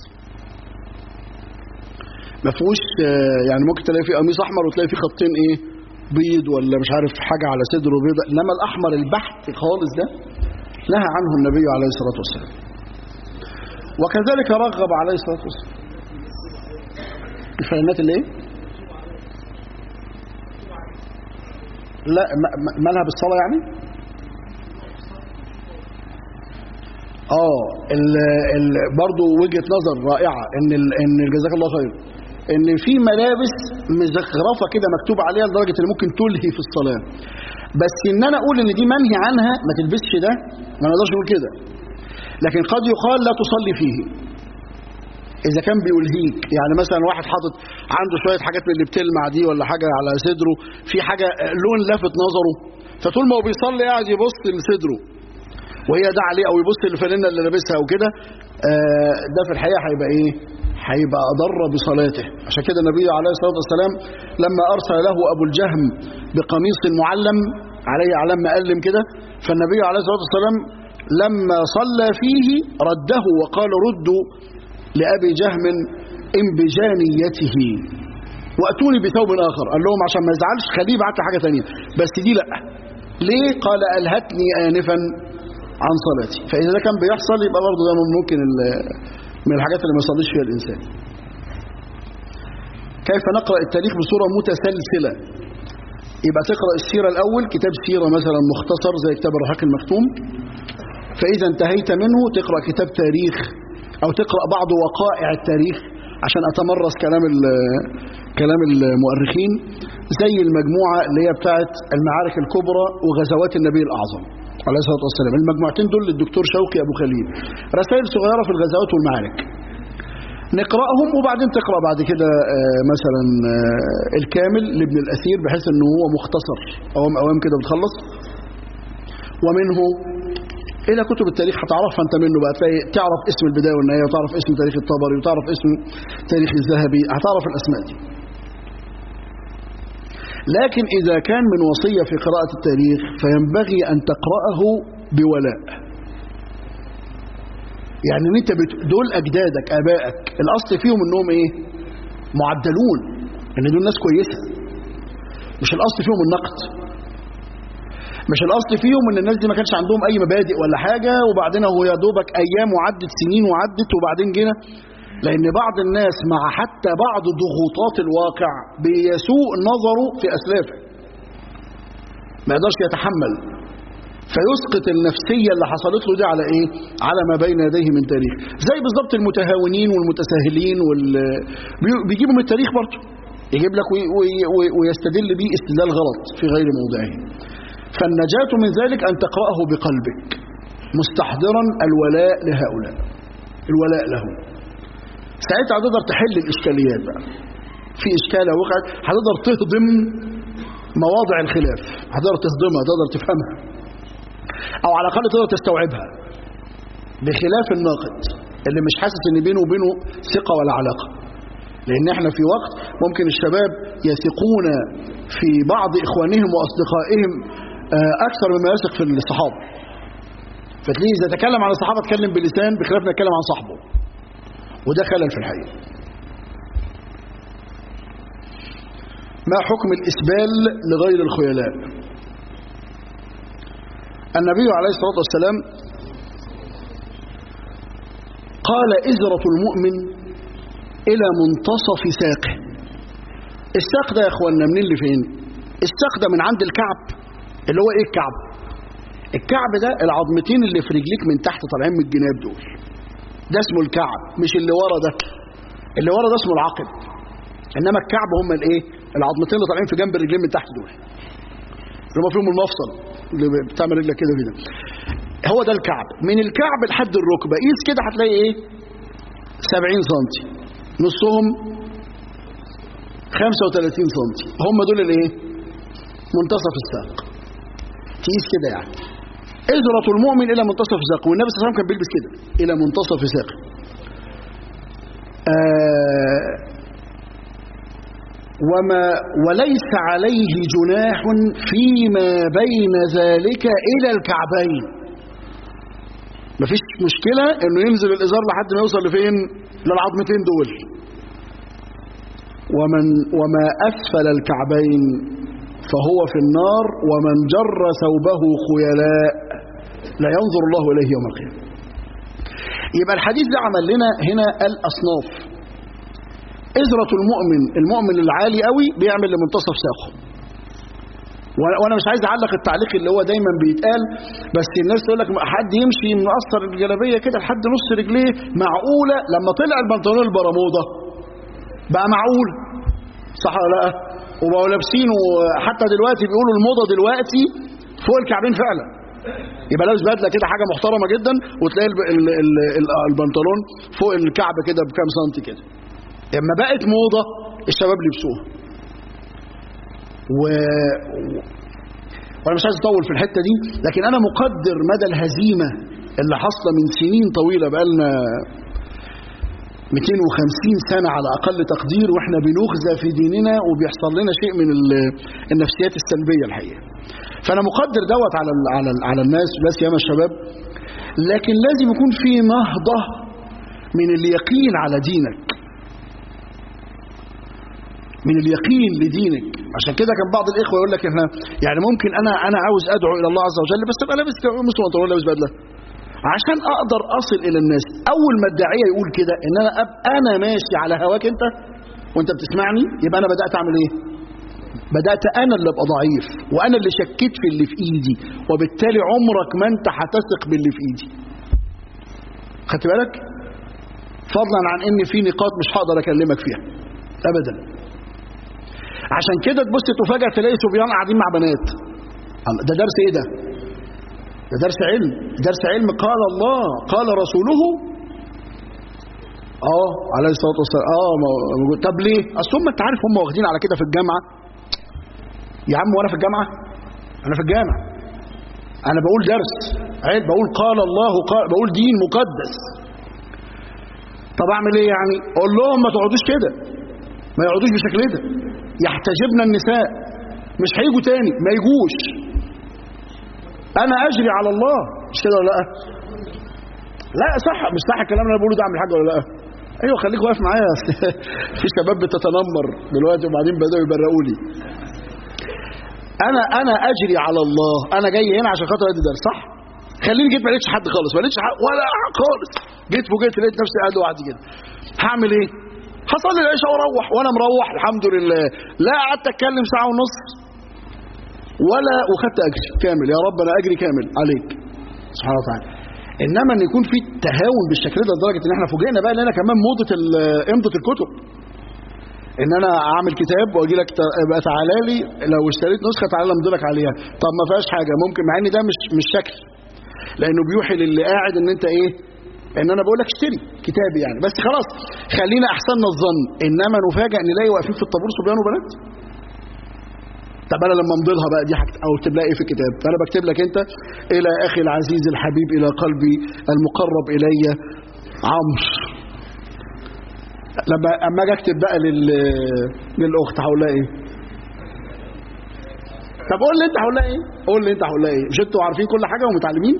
ما فيهوش آه، يعني ممكن تلاقي فيه قميص احمر وتلاقي فيه خطين ايه بيض ولا مش عارف حاجه على صدره بيض انما الاحمر البحت خالص ده نهى عنه النبي عليه الصلاه والسلام وكذلك رغب عليه الصلاه والسلام الفانات اللي ايه لا ما- ما- مالها بالصلاه يعني اه ال ال برضه وجهه نظر رائعه ان ال ان جزاك الله خير ان في ملابس مزخرفه كده مكتوب عليها لدرجه ان ممكن تلهي في الصلاه بس ان انا اقول ان دي منهي عنها ما تلبسش ده ما نقدرش نقول كده لكن قد يقال لا تصلي فيه اذا كان بيلهيك يعني مثلا واحد حاطط عنده شويه حاجات من اللي بتلمع دي ولا حاجه على صدره في حاجه لون لافت نظره فطول ما هو بيصلي قاعد يبص لصدره وهي ده عليه او يبص للفانلة اللي لابسها او كده آه، ده في الحقيقه هيبقى ايه هيبقى اضر بصلاته عشان كده النبي عليه الصلاه والسلام لما ارسل له ابو الجهم بقميص معلم عليه اعلام مقلم كده فالنبي عليه الصلاه والسلام لما صلى فيه رده وقال ردوا لابي جهم انبجانيته واتوني بثوب اخر قال لهم عشان ما يزعلش خليه يبعت لي حاجه ثانيه بس دي لا ليه قال الهتني انفا عن صلاتي فاذا ده كان بيحصل يبقى برضه ده ممكن ال- من الحاجات اللي ما يصليش فيها الانسان كيف نقرا التاريخ بصوره متسلسله يبقى تقرا السيره الاول كتاب سيره مثلا مختصر زي كتاب الرحاق المختوم فاذا انتهيت منه تقرا كتاب تاريخ او تقرا بعض وقائع التاريخ عشان اتمرس كلام ال- كلام المؤرخين زي المجموعه اللي هي بتاعت المعارك الكبرى وغزوات النبي الاعظم عليه الصلاه والسلام المجموعتين دول للدكتور شوقي ابو خليل رسائل صغيره في الغزوات والمعارك نقراهم وبعدين تقرا بعد كده آه، مثلا آه، الكامل لابن الاثير بحيث انه هو مختصر اوام اوام كده بتخلص ومنه الى كتب التاريخ هتعرفها انت منه بقى تلاقي تعرف اسم البدايه والنهايه وتعرف اسم تاريخ الطبري وتعرف اسم تاريخ الذهبي هتعرف الاسماء دي لكن اذا كان من وصيه في قراءه التاريخ فينبغي ان تقراه بولاء يعني ان انت بت... دول اجدادك ابائك الاصل فيهم انهم ايه معدلون ان دول ناس كويسه مش الاصل فيهم النقد مش الاصل فيهم ان الناس دي ما كانش عندهم اي مبادئ ولا حاجه وبعدين هو يا دوبك ايام وعدت سنين وعدت وبعدين جينا لان بعض الناس مع حتى بعض ضغوطات الواقع بيسوء نظره في اسلافه ما يقدرش يتحمل فيسقط النفسية اللي حصلت له دي على ايه على ما بين يديه من تاريخ زي بالظبط المتهاونين والمتساهلين وال... بي- بيجيبوا من التاريخ برضه يجيب لك وي... وي... وي- ويستدل بيه استدلال غلط في غير موضعه فالنجاة من ذلك أن تقرأه بقلبك مستحضرا الولاء لهؤلاء الولاء لهم ساعتها هتقدر تحل الإشكاليات بقى في إشكالة وقعت هتقدر تهضم مواضع الخلاف هتقدر تهضمها تقدر تفهمها او على الاقل تقدر تستوعبها بخلاف الناقد اللي مش حاسس ان بينه وبينه ثقه ولا علاقه لان احنا في وقت ممكن الشباب يثقون في بعض اخوانهم واصدقائهم آه، اكثر مما يثق في الصحابه فتلاقيه اذا تكلم عن الصحابه اتكلم بلسان بخلاف ما يتكلم عن صاحبه وده خلل في الحقيقه ما حكم الإسبال لغير الخيلاء النبي عليه الصلاة والسلام قال إزرة المؤمن إلى منتصف ساقه الساق ده يا اخوانا منين لفين الساق ده من عند الكعب اللي هو ايه الكعب الكعب ده العظمتين اللي في رجليك من تحت طالعين من الجناب دول ده اسمه الكعب مش اللي ورا ده اللي ورا ده اسمه العقب انما الكعب هم الايه العظمتين اللي طالعين في جنب الرجلين من تحت دول اللي هم فيهم المفصل اللي بتعمل رجلك كده كده هو ده الكعب من الكعب لحد الركبه قيس كده هتلاقي ايه 70 سم نصهم 35 سم هم دول الايه منتصف الساق تقيس كده يعني إزرة المؤمن إلى منتصف ساقه والنبي صلى الله عليه وسلم كان بيلبس كده إلى منتصف ساقه آه وما وليس عليه جناح فيما بين ذلك إلى الكعبين مفيش مشكلة انه ينزل الازار لحد ما يوصل لفين للعظمتين دول ومن وما اسفل الكعبين فهو في النار ومن جر ثوبه خيلاء لا ينظر الله اليه يوم القيامه يبقى الحديث ده عمل لنا هنا الاصناف إزرة المؤمن المؤمن العالي قوي بيعمل لمنتصف ساقه وانا مش عايز اعلق التعليق اللي هو دايما بيتقال بس الناس تقول لك حد يمشي مقصر الجلابيه كده لحد نص رجليه معقوله لما طلع البنطلون البرموده بقى معقول صح ولا لا وبقوا لابسينه حتى دلوقتي بيقولوا الموضه دلوقتي فوق الكعبين فعلا يبقى لابس بدله كده حاجه محترمه جدا وتلاقي ال ال ال ال البنطلون فوق الكعب كده بكام سنتي كده لما بقت موضه الشباب لبسوها و... وانا مش عايز اطول في الحته دي لكن انا مقدر مدى الهزيمه اللي حاصله من سنين طويله بقالنا 250 سنه على اقل تقدير واحنا بنغزى في ديننا وبيحصل لنا شيء من النفسيات السلبيه الحقيقه فانا مقدر دوت على ال على ال على الناس لا سيما الشباب لكن لازم يكون في نهضه من اليقين على دينك من اليقين لدينك عشان كده كان بعض الاخوه يقول لك احنا يعني ممكن انا انا عاوز ادعو الى الله عز وجل بس ابقى لابس قميص وبنطلون لابس بدله عشان اقدر اصل الى الناس اول ما الداعيه يقول كده ان انا ابقى انا ماشي على هواك انت وانت بتسمعني يبقى انا بدات اعمل ايه بدات انا اللي ابقى ضعيف وانا اللي شكيت في اللي في ايدي وبالتالي عمرك ما انت هتثق باللي في ايدي خدت بالك فضلا عن ان في نقاط مش هقدر اكلمك فيها ابدا عشان كده تبص تفاجئ تلاقي صبيان قاعدين مع بنات ده درس ايه ده ده درس علم درس علم قال الله قال رسوله اه عليه الصلاه والسلام اه طب ليه اصل هم انت عارف هم واخدين على كده في الجامعه يا عم وانا في الجامعه انا في الجامعه انا بقول درس عيب بقول قال الله قال بقول دين مقدس طب اعمل ايه يعني اقول لهم ما تقعدوش كده ما يقعدوش بالشكل ده يحتجبن النساء مش هيجوا تاني ما يجوش انا اجري على الله مش كده ولا لا لا صح مش صح الكلام اللي انا بقوله ده اعمل حاجه ولا لا ايوه خليك واقف معايا في شباب بتتنمر دلوقتي وبعدين بداوا يبرقوا لي انا انا اجري على الله انا جاي هنا عشان خاطر ادي درس صح خليني جيت ما لقيتش حد خالص ما لقيتش حد ولا خالص جيت فوجئت لقيت نفسي قاعد لوحدي كده هعمل ايه هصلي العشاء واروح وانا مروح الحمد لله لا قعدت اتكلم ساعه ونص ولا وخدت اجر كامل يا رب انا اجري كامل عليك سبحانه وتعالى انما ان يكون في تهاون بالشكل ده لدرجه ان احنا فوجئنا بقى ان انا كمان موضه امضه الكتب ان انا اعمل كتاب واجي لك يبقى تعالى لي لو اشتريت نسخه تعالى امضي لك عليها طب ما فيهاش حاجه ممكن مع ان ده مش مش شكل لانه بيوحي للي قاعد ان انت ايه ان انا بقول لك اشتري كتابي يعني بس خلاص خلينا احسننا الظن انما نفاجئ نلاقي واقفين في الطابور صبيان وبنات طب انا لما امضي لها بقى دي حاجة او اكتب لها ايه في الكتاب فانا بكتب لك انت الى اخي العزيز الحبيب الى قلبي المقرب الي عمرو لما اما اجي اكتب بقى لل للاخت هقول لها ايه طب قول لي انت هقول لها ايه قول لي انت هقول لها ايه مش انتوا عارفين كل حاجه ومتعلمين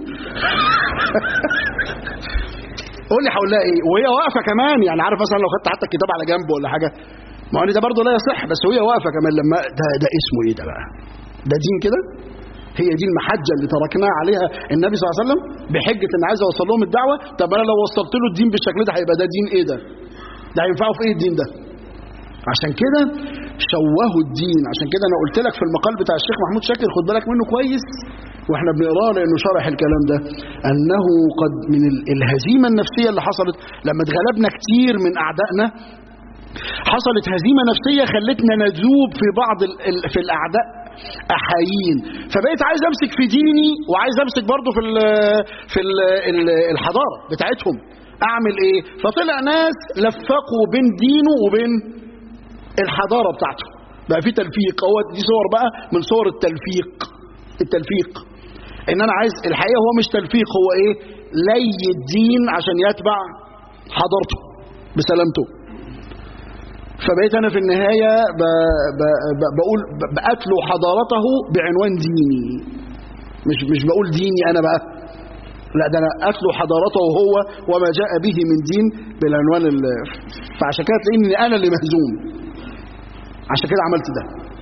قول لي هقول لها ايه وهي واقفه كمان يعني عارف مثلا لو خدت حتى الكتاب على جنب ولا حاجه ما هو ده برضه لا يصح بس وهي واقفه كمان لما ده ده اسمه ايه ده بقى ده دين كده هي دي المحجه اللي تركناها عليها النبي صلى الله عليه وسلم بحجه ان عايز اوصل لهم الدعوه طب انا لو وصلت له الدين بالشكل ده هيبقى ده دين ايه ده ده هينفعه في ايه الدين ده عشان كده شوهوا الدين عشان كده انا قلت لك في المقال بتاع الشيخ محمود شاكر خد بالك منه كويس واحنا بنقراه لانه شرح الكلام ده انه قد من ال- الهزيمه النفسيه اللي حصلت لما اتغلبنا كتير من اعدائنا حصلت هزيمه نفسيه خلتنا نذوب في بعض ال ال في الاعداء احايين فبقيت عايز امسك في ديني وعايز امسك برضه في ال في ال ال الحضاره بتاعتهم اعمل ايه فطلع ناس لفقوا بين دينه وبين الحضاره بتاعته بقى في تلفيق هو دي صور بقى من صور التلفيق التلفيق ان انا عايز الحقيقه هو مش تلفيق هو ايه لي الدين عشان يتبع حضارته بسلامته فبقيت انا في النهايه ب... ب... ب... بقول ب- بقتل حضارته بعنوان ديني مش مش بقول ديني انا بقى لا ده انا اتلو حضارته هو وما جاء به من دين بالعنوان ال... فعشان كده تلاقيني انا اللي مهزوم عشان كده عملت ده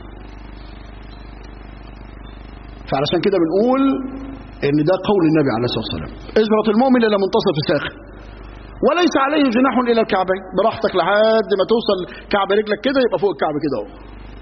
فعلشان كده بنقول ان ده قول النبي عليه الصلاه والسلام ازرة المؤمن الى منتصف ساقه وليس عليه جناح الى الكعبين براحتك لحد ما توصل كعب رجلك كده يبقى فوق الكعب كده اهو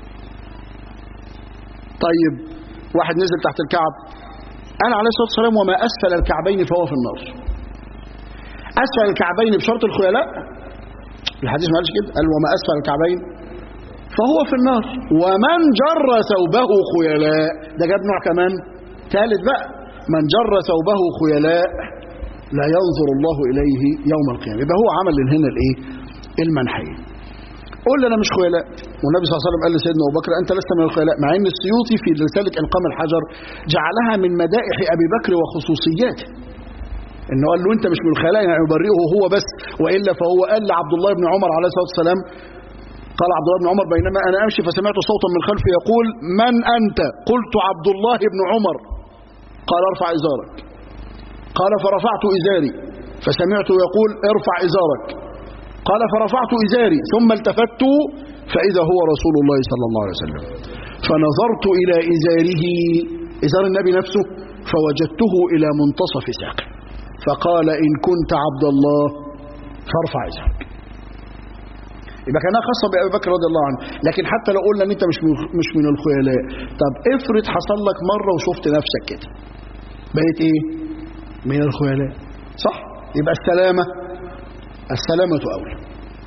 طيب واحد نزل تحت الكعب قال عليه الصلاه والسلام وما اسفل الكعبين فهو في النار اسفل الكعبين بشرط الخيلاء الحديث ما قالش كده قال وما اسفل الكعبين فهو في النار ومن جر ثوبه خيلاء ده جاب نوع كمان ثالث بقى من جر ثوبه خيلاء لا ينظر الله إليه يوم القيامة يبقى هو عمل هنا الايه المنحية قول لي انا مش خيلاء والنبي صلى الله عليه وسلم قال لسيدنا ابو بكر انت لست من الخيلاء مع ان السيوطي في رساله القام الحجر جعلها من مدائح ابي بكر وخصوصياته انه قال له انت مش من الخيلاء يعني يبرئه هو بس والا فهو قال لعبد الله بن عمر عليه الصلاه والسلام قال عبد الله بن عمر بينما انا امشي فسمعت صوتا من خلفي يقول من انت قلت عبد الله بن عمر قال ارفع ازارك قال فرفعت ازاري فسمعت يقول ارفع ازارك قال فرفعت ازاري ثم التفت فاذا هو رسول الله صلى الله عليه وسلم فنظرت الى ازاره ازار النبي نفسه فوجدته الى منتصف ساقه فقال ان كنت عبد الله فارفع ازارك يبقى كانها خاصه بابي بكر رضي الله عنه لكن حتى لو قلنا ان انت مش من مش من الخيلاء طب افرض حصل لك مره وشفت نفسك كده بقيت ايه من الخيلاء صح يبقى السلامه السلامه اولى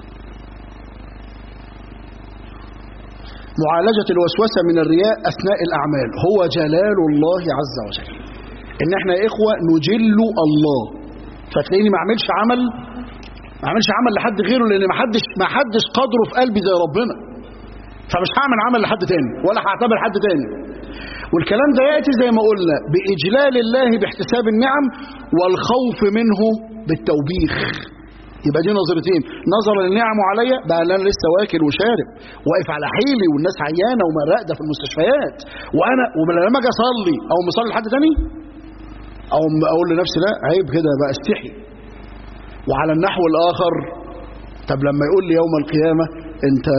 معالجه الوسوسه من الرياء اثناء الاعمال هو جلال الله عز وجل ان احنا يا اخوه نجل الله فتلاقيني ما اعملش عمل ما اعملش عمل لحد غيره لان ما حدش ما حدش قدره في قلبي زي ربنا فمش هعمل عمل لحد تاني ولا هعتبر حد تاني والكلام ده ياتي زي ما قلنا باجلال الله باحتساب النعم والخوف منه بالتوبيخ يبقى دي نظرتين نظر للنعم عليا بقى انا لسه واكل وشارب واقف على حيلي والناس عيانه ومراقده في المستشفيات وانا ولما اجي اصلي او مصلي لحد تاني او اقول لنفسي لا عيب كده بقى استحي وعلى النحو الآخر طب لما يقول لي يوم القيامة انت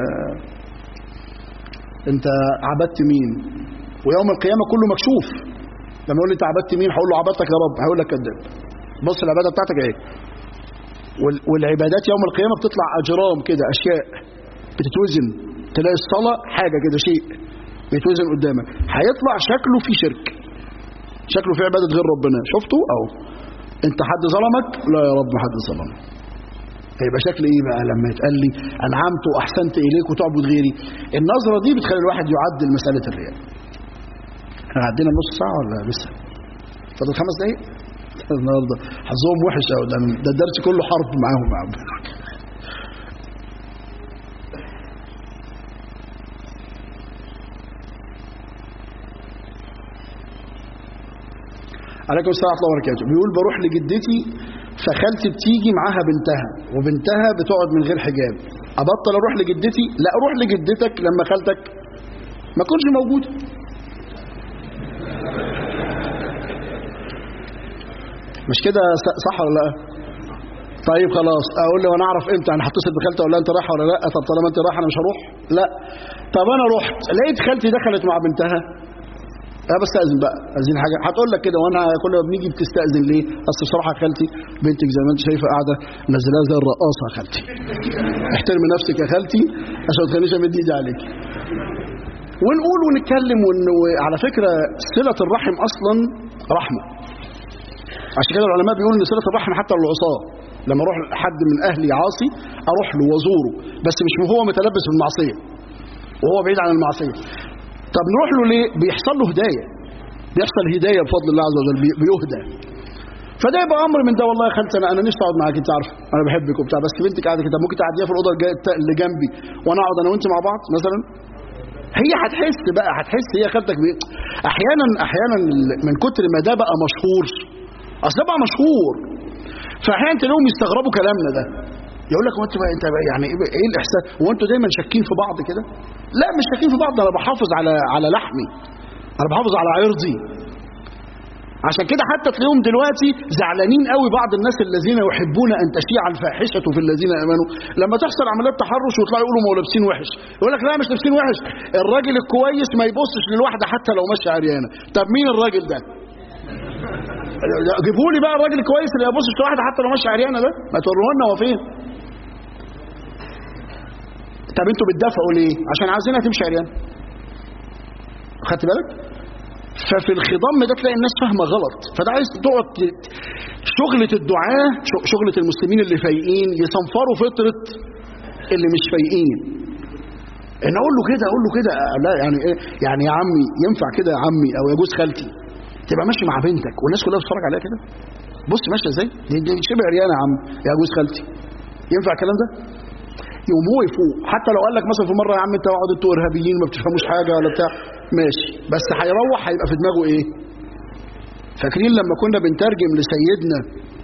انت عبدت مين ويوم القيامة كله مكشوف لما يقول لي انت عبدت مين هقول له عبدتك يا رب هيقول لك كذاب بص العبادة بتاعتك ايه وال- والعبادات يوم القيامة بتطلع أجرام كده أشياء بتتوزن تلاقي الصلاة حاجة كده شيء بيتوزن قدامك هيطلع شكله في شرك شكله في عبادة غير ربنا شفته أهو انت حد ظلمك لا يا رب ما حد ظلمك هيبقى شكل ايه بقى لما يتقال لي انعمت واحسنت اليك وتعبد غيري النظره دي بتخلي الواحد يعدل مساله الرياء احنا عدينا نص ساعه ولا لسه فاضل خمس دقايق النهارده حظهم وحش قوي ده ده الدرس كله حرب معاهم يا عم عليكم السلام ورحمه الله وبركاته بيقول بروح لجدتي فخالتي بتيجي معاها بنتها وبنتها بتقعد من غير حجاب ابطل اروح لجدتي لا اروح لجدتك لما خالتك ما تكونش موجوده مش كده س- صح ولا لا طيب خلاص اقول له انا اعرف امتى انا هتصل بخالتي اقول لها انت رايحه ولا لا طب طالما انت رايحه انا مش هروح لا طب انا رحت لقيت خالتي دخلت مع بنتها اه بستأذن بقى عايزين حاجه هتقول لك كده وانا كل ما بنيجي بتستأذن ليه اصل بصراحه خالتي بنتك زي ما انت شايفه قاعده منزلاها زي الرقاصه يا خالتي احترمي نفسك يا خالتي عشان ما تخلينيش امد ايدي عليك ونقول ونتكلم ون... على فكره صله الرحم اصلا رحمه عشان كده العلماء بيقولوا ان صله الرحم حتى للعصاه لما اروح حد من اهلي عاصي اروح له وازوره بس مش وهو متلبس بالمعصيه وهو بعيد عن المعصيه طب نروح له ليه بيحصل له هدايه بيحصل هدايه بفضل الله عز وجل بي- بيهدى فده يبقى امر من ده والله يا خالتي انا انا نفسي اقعد معاك انت عارفه انا بحبك وبتاع بس بنتك قاعده كده ممكن تعديها في الاوضه الجا- التا- اللي جنبي وانا اقعد انا وانت مع بعض مثلا هي هتحس بقى هتحس هي خالتك بيه احيانا احيانا ال- من كتر ما ده بقى مشهور اصل ده بقى مشهور فاحيانا تلاقيهم يستغربوا كلامنا ده يقول لك هو انت بقى انت بقى يعني ايه بقى- ايه الاحساس هو انتوا دايما شاكين في بعض كده لا مش شاكين في بعض انا بحافظ على على لحمي انا بحافظ على عرضي عشان كده حتى تلاقيهم دلوقتي زعلانين قوي بعض الناس الذين يحبون ان تشيع الفاحشه في الذين امنوا لما تحصل عمليات تحرش ويطلعوا يقولوا ما هو لابسين وحش يقول لك لا مش لابسين وحش الراجل الكويس ما يبصش للواحده حتى لو ماشيه عريانه طب مين الراجل ده جيبوا لي بقى الراجل الكويس اللي ما يبصش لواحده حتى لو ماشيه عريانه ده ما توروا لنا هو فين طب انتوا بتدافعوا ليه عشان عايزينها تمشي عريانه خدت بالك ففي الخضم ده تلاقي الناس فاهمه غلط فده عايز تقعد ت- شغله الدعاه ش- شغله المسلمين اللي فايقين يصنفروا فطره اللي مش فايقين ان اقول له كده اقول له كده لا يعني ايه يعني يا عمي ينفع كده يا عمي او يا جوز خالتي تبقى ماشي مع بنتك والناس كلها بتتفرج عليها كده بص ماشيه ازاي دي, دي شبه عريانه يا عم يا جوز خالتي ينفع الكلام ده يقوم هو يفوق حتى لو قال لك مثلا في مره يا عم انت اقعد انتوا ارهابيين ما بتفهموش حاجه ولا بتاع ماشي بس هيروح هيبقى في دماغه ايه فاكرين لما كنا بنترجم لسيدنا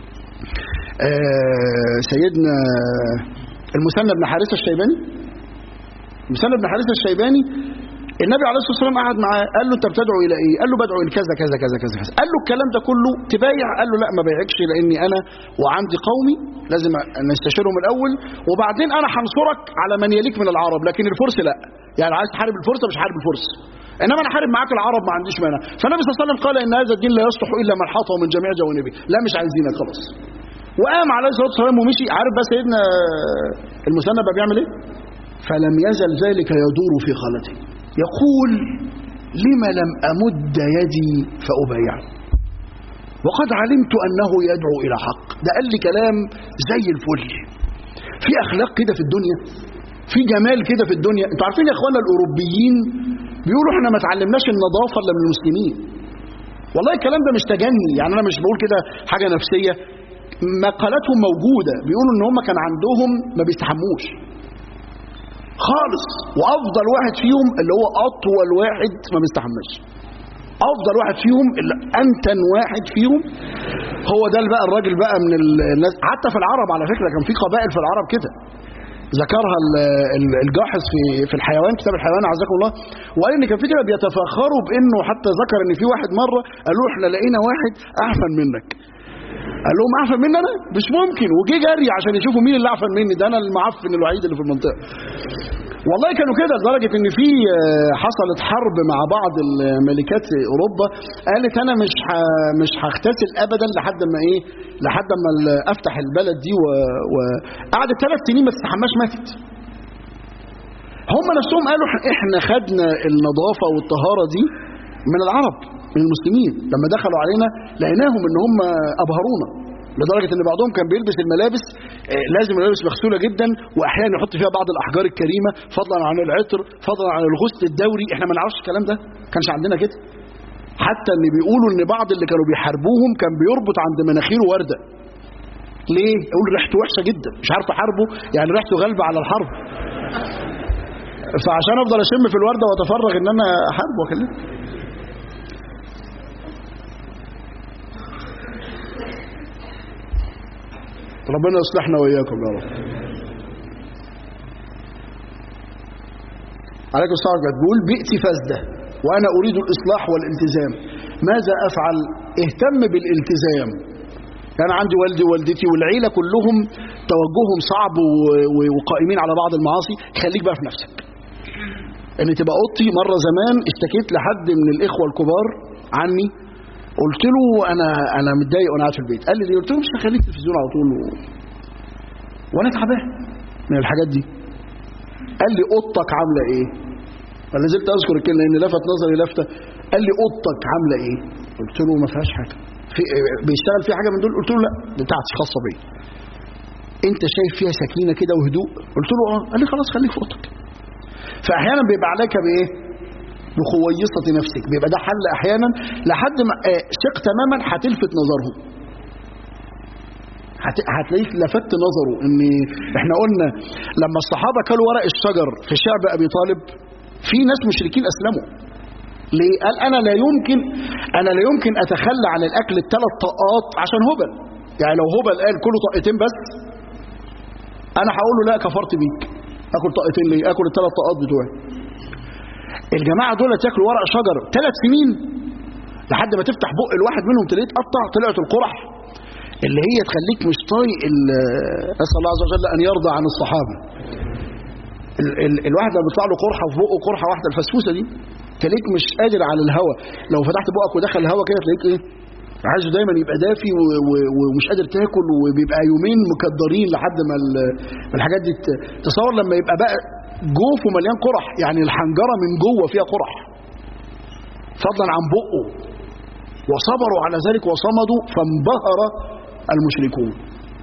آه سيدنا المثنى بن حارثه الشيباني المثنى بن حارثه الشيباني النبي عليه الصلاه والسلام قعد معاه قال له انت بتدعو الى ايه؟ قال له بدعو الى كذا كذا كذا كذا كذا قال له الكلام ده كله تبايع قال له لا ما بايعكش لاني انا وعندي قومي لازم نستشيرهم الاول وبعدين انا هنصرك على من يليك من العرب لكن الفرس لا يعني عايز تحارب الفرس مش هحارب الفرس انما انا حارب معاك العرب ما عنديش مانع فالنبي صلى الله عليه وسلم قال ان هذا الدين لا يصلح الا من حاطه من جميع جوانبه لا مش عايزينك خلاص وقام عليه الصلاه والسلام ومشي عارف بقى سيدنا المثنى بقى بيعمل ايه؟ فلم يزل ذلك يدور في خالته يقول لم لم أمد يدي فأبايعه وقد علمت أنه يدعو إلى حق ده قال لي كلام زي الفل في أخلاق كده في الدنيا في جمال كده في الدنيا انتوا عارفين يا اخوانا الأوروبيين بيقولوا احنا ما تعلمناش النظافة الا من المسلمين والله الكلام ده مش تجني يعني انا مش بقول كده حاجة نفسية مقالاتهم موجودة بيقولوا ان هم كان عندهم ما بيستحموش خالص وافضل واحد فيهم اللي هو اطول واحد ما بيستحملش افضل واحد فيهم اللي انتن واحد فيهم هو ده بقى الراجل بقى من الناس حتى في العرب على فكره كان في قبائل في العرب كده ذكرها ال- ال- الجاحظ في في الحيوان كتاب الحيوان عزكم الله وقال ان كان في كده بيتفاخروا بانه حتى ذكر ان في واحد مره قال له احنا لقينا واحد احسن منك قال لهم احسن مني انا مش ممكن وجي جري عشان يشوفوا مين اللي احسن مني ده انا المعفن الوحيد اللي في المنطقه والله كانوا كده لدرجه ان في آه، حصلت حرب مع بعض الملكات اوروبا قالت انا مش ح... مش هغتسل ابدا لحد ما ايه لحد ما ال- افتح البلد دي و... وقعدت ثلاث سنين ما تستحماش ماتت هم نفسهم قالوا إح- احنا خدنا النظافه والطهاره دي من العرب من المسلمين لما دخلوا علينا لقيناهم ان هم ابهرونا لدرجه ان بعضهم كان بيلبس الملابس آه، لازم الملابس مغسوله جدا واحيانا يحط فيها بعض الاحجار الكريمه فضلا عن العطر فضلا عن الغسل الدوري احنا ما نعرفش الكلام ده كانش عندنا كده حتى اللي بيقولوا ان بعض اللي كانوا بيحاربوهم كان بيربط عند مناخيره ورده ليه يقول ريحته وحشه جدا مش عارف احاربه يعني ريحته غالبه على الحرب فعشان افضل اشم في الورده واتفرغ ان انا احاربه واكلمه ربنا يصلحنا واياكم يا رب عليكم السلام عليكم بتقول بئتي فاسده وانا اريد الاصلاح والالتزام ماذا افعل اهتم بالالتزام انا عندي والدي ووالدتي والعيله كلهم توجههم صعب و- و- وقائمين على بعض المعاصي خليك بقى في نفسك ان تبقى اوضتي مره زمان اشتكيت لحد من الاخوه الكبار عني قلت له انا انا متضايق وانا قاعد في البيت قال لي ليه قلت له مش هخليك التلفزيون على طول و... وانا تعبان من الحاجات دي قال لي اوضتك عامله ايه فلا زلت اذكر الكلمه لان لفت نظري لفته قال لي اوضتك عامله ايه قلت له ما فيهاش حاجه في بيشتغل فيها حاجه من دول قلت له لا دي بتاعتي خاصه بيا انت شايف فيها سكينه كده وهدوء قلت له اه قال لي خلاص خليك في اوضتك فاحيانا بيبقى عليك بايه بخويصة نفسك بيبقى ده حل احيانا لحد ما آه، ثق تماما هتلفت نظرهم هت- هتلاقيك لفت نظره ان احنا قلنا لما الصحابه كلوا ورق الشجر في شعب ابي طالب في ناس مشركين اسلموا ليه قال انا لا يمكن انا لا يمكن اتخلى عن الاكل الثلاث طاقات عشان هبل يعني لو هبل قال كله طاقتين بس انا هقول له لا كفرت بيك اكل طاقتين ليه اكل الثلاث طاقات بتوعي الجماعه دول ياكلوا ورق شجر ثلاث سنين لحد ما تفتح بق الواحد منهم تلاقيه اتقطع طلعت القرح اللي هي تخليك مش طايق ال- اسال الله عز وجل ان يرضى عن الصحابه ال ال الواحد لما بيطلع له قرحه في بقه قرحه واحده الفسفوسه دي تلاقيك مش قادر على الهواء لو فتحت بقك ودخل الهواء كده تلاقيك ايه عايزه دايما يبقى دافي و- و- ومش قادر تاكل وبيبقى يومين مكدرين لحد ما ال- ما الحاجات دي ت- تصور لما يبقى بقى جوفه مليان قرح يعني الحنجره من جوه فيها قرح فضلا عن بقه وصبروا على ذلك وصمدوا فانبهر المشركون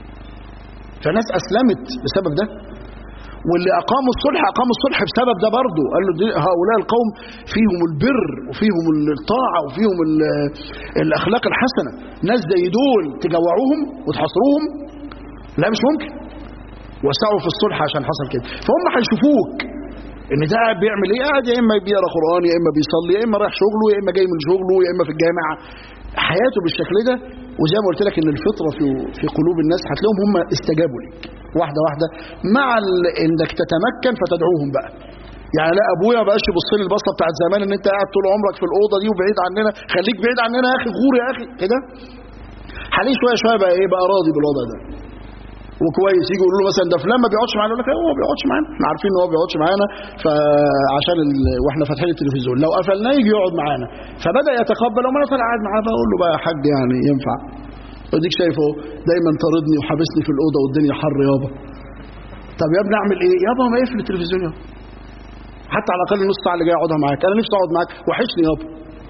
فناس اسلمت بسبب ده واللي اقاموا الصلح اقاموا الصلح بسبب ده برضه قال له دي- هؤلاء القوم فيهم البر وفيهم الطاعه وفيهم ال- الاخلاق الحسنه ناس زي دول تجوعوهم وتحاصروهم لا مش ممكن وسعوا في الصلح عشان حصل كده فهم هيشوفوك ان ده قاعد بيعمل ايه قاعد يا اما بيقرا قران يا اما بيصلي يا اما رايح شغله يا اما جاي من شغله يا اما في الجامعه حياته بالشكل ده وزي ما قلت لك ان الفطره في في قلوب الناس هتلاقيهم هم استجابوا لك واحده واحده مع ال- انك تتمكن فتدعوهم بقى يعني لا ابويا ما بقاش يبص لي البصه بتاعت زمان ان انت قاعد طول عمرك في الاوضه دي وبعيد عننا خليك بعيد عننا يا اخي غور يا اخي كده حاليا شويه شويه بقى ايه بقى راضي بالوضع ده وكويس يجي يقولوا له مثلا ده فلان ما بيقعدش معانا يقول لك هو ما بيقعدش معانا احنا عارفين ان هو ما بيقعدش معانا فعشان ال... واحنا فاتحين التلفزيون لو قفلناه يجي يقعد معانا فبدا يتقبل وما انا طالع قاعد معاه بقول له بقى يا حاج يعني ينفع وديك شايف اهو دايما طاردني وحابسني في الاوضه والدنيا حر يابا طب يا ابني اعمل ايه يابا ما يقفل التلفزيون يابا حتى على الاقل نص ساعه اللي جاي اقعدها معاك انا نفسي اقعد معاك وحشني يابا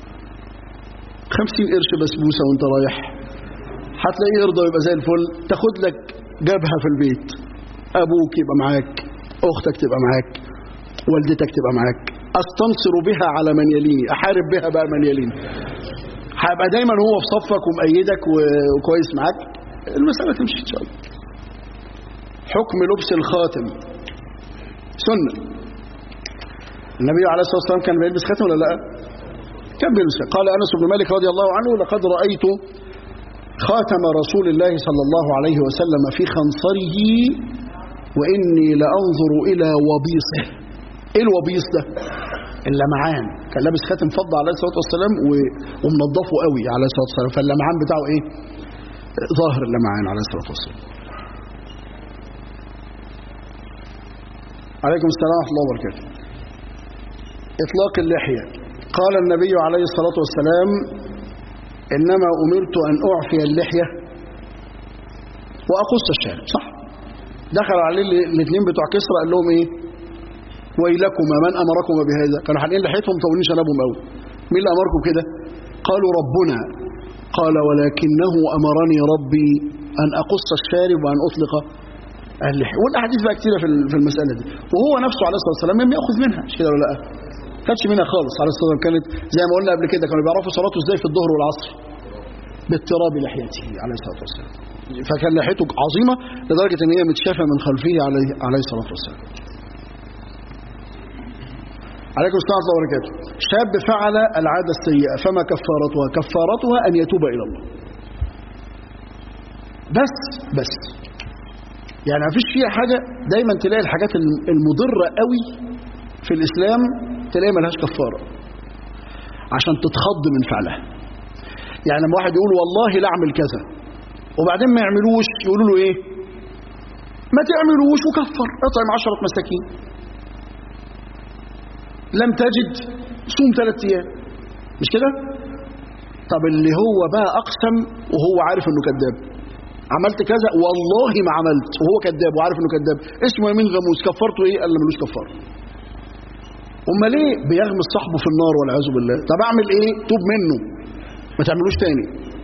50 قرش بسبوسه وانت رايح هتلاقيه يرضى ويبقى زي الفل تاخد لك جبهه في البيت ابوك يبقى معاك اختك تبقى معاك والدتك تبقى معاك استنصر بها على من يليني احارب بها بقى من يليني هيبقى دايما هو في صفك ومأيدك و- وكويس معاك المسألة تمشي إن شاء الله حكم لبس الخاتم سنة النبي عليه الصلاة والسلام كان بيلبس خاتم ولا لا كان بيلبس خاتم. قال أنس بن مالك رضي الله عنه لقد رأيت خاتم رسول الله صلى الله عليه وسلم في خنصره وإني لأنظر إلى وبيصه إيه الوبيص ده اللمعان كان لابس خاتم فضة عليه الصلاة والسلام و- ومنضفه قوي عليه الصلاة والسلام فاللمعان بتاعه إيه ظاهر اللمعان عليه الصلاة والسلام عليكم السلام ورحمة الله وبركاته إطلاق اللحية قال النبي عليه الصلاة والسلام إنما أمرت أن أعفي اللحية وأقص الشارب صح دخل عليه الاثنين بتوع كسرى قال لهم إيه ويلكما من أمركما بهذا كانوا حالين لحيتهم طولين شنبهم قوي مين اللي أمركم كده قالوا ربنا قال ولكنه أمرني ربي أن أقص الشارب وأن أطلق اللحية والأحاديث بقى كتيرة في ال- في المسألة دي وهو نفسه عليه الصلاة والسلام لم يأخذ منها مش كده ولا لا كانتش منها خالص عليه الصلاة والسلام كانت زي ما قلنا قبل كده كانوا بيعرفوا صلاته ازاي في الظهر والعصر باضطراب لحيته عليه الصلاة والسلام فكان لحيته عظيمة لدرجة ان هي متشافة من خلفه عليه عليه الصلاة والسلام عليكم السلام ورحمة الله وبركاته شاب فعل العادة السيئة فما كفارتها كفارتها أن يتوب إلى الله بس بس يعني ما فيش فيها حاجة دايما تلاقي الحاجات الم- المضرة قوي في الإسلام تلاقي ملهاش كفارة عشان تتخض من فعلها يعني لما واحد يقول والله لا أعمل كذا وبعدين ما يعملوش يقولوا له ايه ما تعملوش وكفر اطعم عشرة مساكين لم تجد صوم ثلاث ايام مش كده طب اللي هو بقى اقسم وهو عارف انه كذاب عملت كذا والله ما عملت وهو كذاب وعارف انه كذاب اسمه يمين غموس كفرته ايه قال له ملوش كفاره امال ليه بيغمس صاحبه في النار والعياذ بالله طب اعمل ايه توب منه ما تعملوش تاني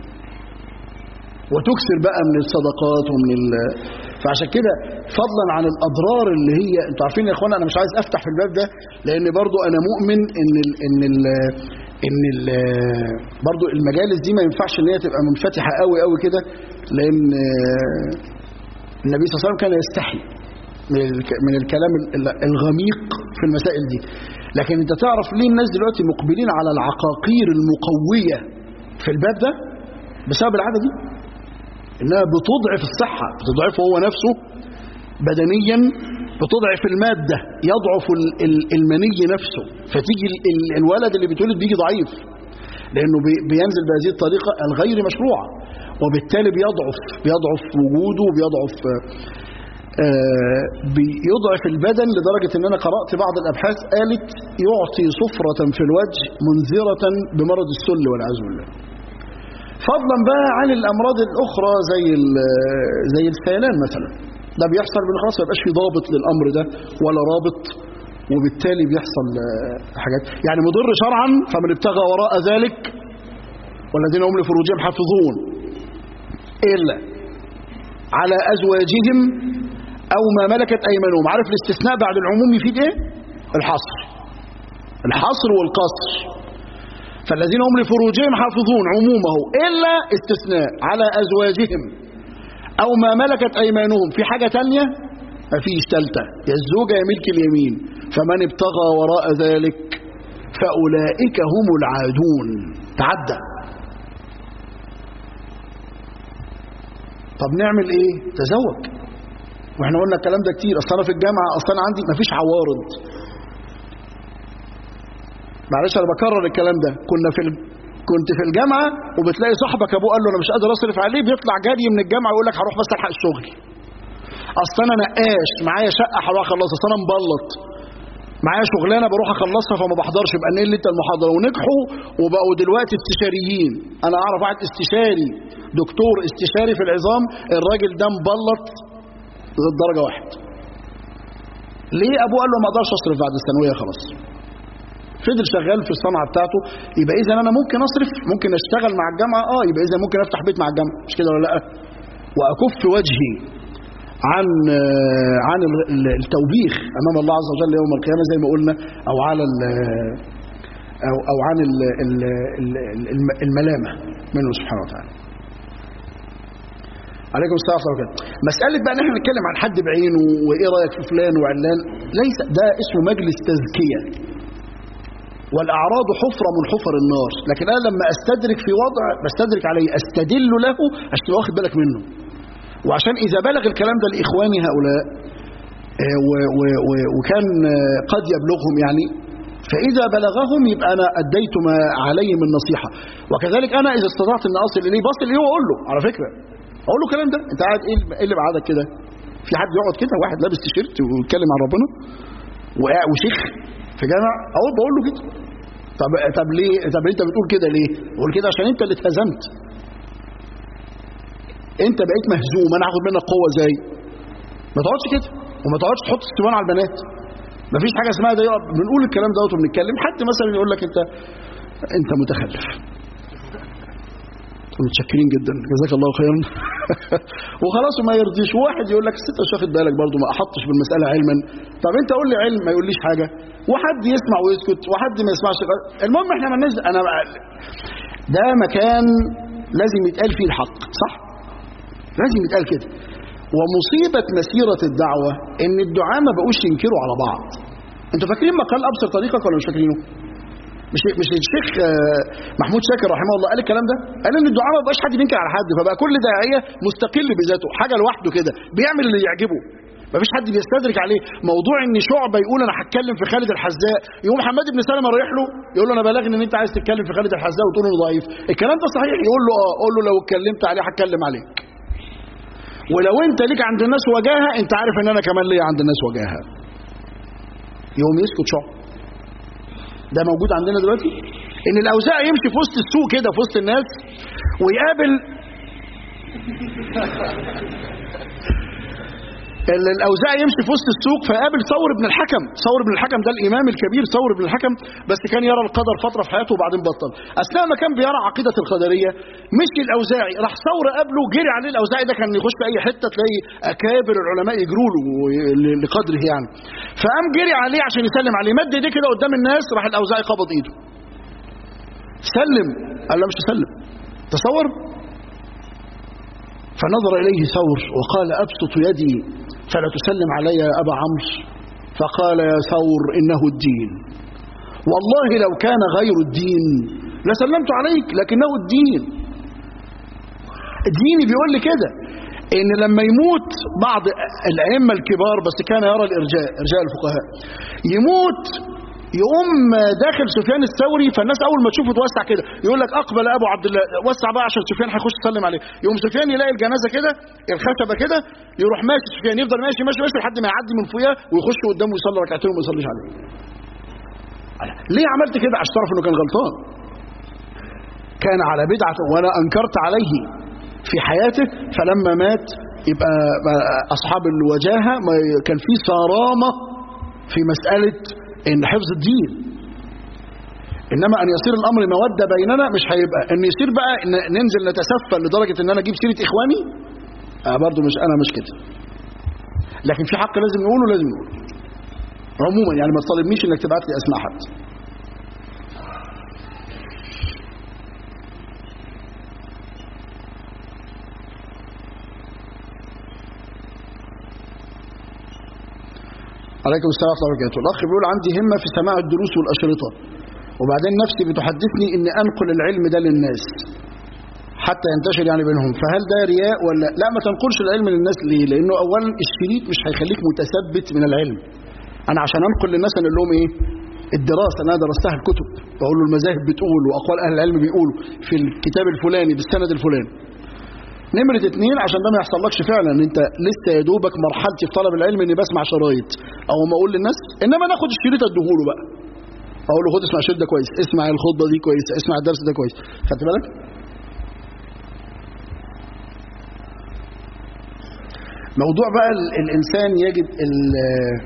وتكثر بقى من الصدقات ومن ال... فعشان كده فضلا عن الاضرار اللي هي انتوا عارفين يا اخوانا انا مش عايز افتح في الباب ده لان برضو انا مؤمن ان ال... ان ال... ان ال... برضو المجالس دي ما ينفعش ان هي تبقى منفتحه قوي قوي كده لان النبي صلى الله عليه وسلم كان يستحي من الك... من الكلام ال- الغميق في المسائل دي لكن انت تعرف ليه الناس دلوقتي مقبلين على العقاقير المقويه في الباب ده بسبب العاده دي انها بتضعف الصحه بتضعفه هو نفسه بدنيا بتضعف الماده يضعف ال- ال- المني نفسه فتيجي ال- ال- الولد اللي بيتولد بيجي ضعيف لانه بي- بينزل بهذه الطريقه الغير مشروعه وبالتالي بيضعف بيضعف وجوده وبيضعف آه، بيضعف البدن لدرجة ان انا قرأت بعض الابحاث قالت يعطي صفرة في الوجه منذرة بمرض السل والعياذ بالله فضلا بقى عن الامراض الاخرى زي ال- زي السيلان مثلا ده بيحصل من خلاص ما يبقاش في ضابط للامر ده ولا رابط وبالتالي بيحصل آه، حاجات يعني مضر شرعا فمن ابتغى وراء ذلك والذين هم لفروجهم حافظون الا على ازواجهم او ما ملكت ايمانهم عارف الاستثناء بعد العموم يفيد ايه الحصر الحصر والقصر فالذين هم لفروجهم حافظون عمومه الا استثناء على ازواجهم او ما ملكت ايمانهم في حاجه تانية مفيش ثالثه يا الزوجه يا ملك اليمين فمن ابتغى وراء ذلك فاولئك هم العادون تعدى طب نعمل ايه تزوج واحنا قلنا الكلام ده كتير اصل انا في الجامعه اصل انا عندي مفيش عوارض معلش انا بكرر الكلام ده كنا في ال... كنت في الجامعه وبتلاقي صاحبك ابوه قال له انا مش قادر اصرف عليه بيطلع جري من الجامعه يقول لك هروح بس الحق الشغل اصل انا نقاش معايا شقه هروح اخلصها اصل انا مبلط معايا شغلانه بروح اخلصها فما بحضرش يبقى نقل انت المحاضره ونجحوا وبقوا دلوقتي استشاريين انا اعرف واحد استشاري دكتور استشاري في العظام الراجل ده مبلط للدرجه واحد ليه ابوه قال له ما اقدرش اصرف بعد الثانويه خلاص فضل شغال في الصنعه بتاعته يبقى اذا انا ممكن اصرف ممكن اشتغل مع الجامعه اه يبقى اذا ممكن افتح بيت مع الجامعه مش كده ولا لا واكف وجهي عن آه، عن ال- ال- التوبيخ امام الله عز وجل يوم القيامه زي ما قلنا او على ال- او او عن ال- ال- ال- الم- الملامه منه سبحانه وتعالى عليكم السلام ورحمه الله وبركاته مساله بقى ان احنا نتكلم عن حد بعينه وايه رايك في فلان وعلان ليس ده اسمه مجلس تزكيه والاعراض حفره من حفر النار لكن انا لما استدرك في وضع بستدرك عليه استدل له عشان تبقى واخد بالك منه وعشان اذا بلغ الكلام ده لاخواني هؤلاء آه، و- و- و- وكان آه، قد يبلغهم يعني فاذا بلغهم يبقى انا اديت ما علي من نصيحه وكذلك انا اذا استطعت ان اصل اليه بصل اليه واقول له على فكره اقول له الكلام ده انت قاعد ايه اللي- ايه اللي بعدك كده في حد يقعد كده واحد لابس تيشيرت ويتكلم عن ربنا وقاعد وشيخ في جامع اقول بقول له كده طب طب ليه طب انت بتقول كده ليه بقول كده عشان انت اللي اتهزمت انت بقيت مهزوم انا هاخد منك قوه ازاي ما تقعدش كده وما تقعدش تحط استوان على البنات مفيش حاجه اسمها ده يقعد بنقول الكلام دوت وبنتكلم حد مثلا يقول لك انت انت متخلف متشكرين جدا جزاك الله خيرا وخلاص وما يرضيش واحد يقول لك انت مش واخد بالك برضه ما احطش بالمساله علما طب انت قول لي علم ما يقوليش حاجه وحد يسمع ويسكت وحد ما يسمعش المهم احنا ما ننزل انا ده مكان لازم يتقال فيه الحق صح لازم يتقال كده ومصيبة مسيرة الدعوة ان الدعاء ما بقوش ينكروا على بعض انتوا فاكرين مقال ابصر طريقك ولا مش فاكرينه مش مش الشيخ آه، محمود شاكر رحمه الله قال الكلام ده قال ان الدعاء ما بقاش حد بينكر على حد فبقى كل داعيه مستقل بذاته حاجه لوحده كده بيعمل اللي يعجبه ما فيش حد بيستدرك عليه موضوع ان شعبه يقول انا هتكلم في خالد الحذاء يقوم حماد بن سلمه رايح له يقول له انا بلغني ان انت عايز تتكلم في خالد الحذاء وتقول له ضعيف الكلام ده صحيح يقول له اه قول له لو اتكلمت عليه هتكلم عليك ولو انت ليك عند الناس وجاهه انت عارف ان انا كمان ليا عند الناس وجاهه يوم يسكت شعب ده موجود عندنا دلوقتي ان الاوزاع يمشي في وسط السوق كده في وسط الناس ويقابل ال- الاوزاع يمشي في وسط السوق فيقابل ثور بن الحكم ثور بن الحكم ده الامام الكبير ثور بن الحكم بس كان يرى القدر فتره في حياته وبعدين بطل اثناء ما كان بيرى عقيده القدريه مشي الاوزاعي راح ثور قابله جري عليه الاوزاعي ده كان يخش في اي حته تلاقي اكابر العلماء يجروا له ل- لقدره يعني فقام جري عليه عشان يسلم عليه مد ايديه كده قدام الناس راح الاوزاعي قبض ايده سلم قال له مش هسلم تصور فنظر إليه ثور وقال أبسط يدي فلا تسلم علي يا أبا عمرو فقال يا ثور إنه الدين والله لو كان غير الدين لسلمت عليك لكنه الدين ديني بيقول لي كده ان لما يموت بعض الائمه الكبار بس كان يرى الارجاء ارجاء الفقهاء يموت يقوم داخل سفيان الثوري فالناس اول ما تشوفه توسع كده يقول لك اقبل ابو عبد الله وسع بقى عشان سفيان هيخش يسلم عليه يقوم سفيان يلاقي الجنازه كده الخشبه كده يروح ماشي سفيان يفضل ماشي ماشي ماشي لحد ما يعدي من فوقها ويخش قدامه يصلي ركعتين وما يصليش عليه ليه عملت كده عشان تعرف انه كان غلطان كان على بدعه وانا انكرت عليه في حياته فلما مات يبقى اصحاب الوجاهه ما كان في صرامه في مساله ان حفظ الدين انما ان يصير الامر موده بيننا مش هيبقى ان يصير بقى إن ننزل نتسفل لدرجه ان انا اجيب سيره اخواني آه برضو مش انا مش كده لكن في حق لازم نقوله لازم نقوله عموما يعني ما تطالبنيش انك تبعت لي اسماء حد عليكم السلام ورحمه الله وبركاته الاخ بيقول عندي همه في سماع الدروس والاشرطه وبعدين نفسي بتحدثني اني انقل العلم ده للناس حتى ينتشر يعني بينهم فهل ده رياء ولا لا ما تنقلش العلم للناس ليه لانه اولا الشريط مش هيخليك متثبت من العلم انا عشان انقل للناس انا لهم ايه الدراسه انا درستها الكتب بقول له المذاهب بتقول واقوال اهل العلم بيقولوا في الكتاب الفلاني بالسند الفلاني نمرة اتنين عشان ده ما يحصلكش فعلا انت لسه يا دوبك مرحلتي في طلب العلم اني بسمع شرايط او ما اقول للناس انما ناخد الشريط اديهوله بقى اقول له خد اسمع الشريط ده كويس اسمع الخطبه دي كويس اسمع الدرس ده كويس خدت بالك موضوع بقى ال- الانسان يجد ال-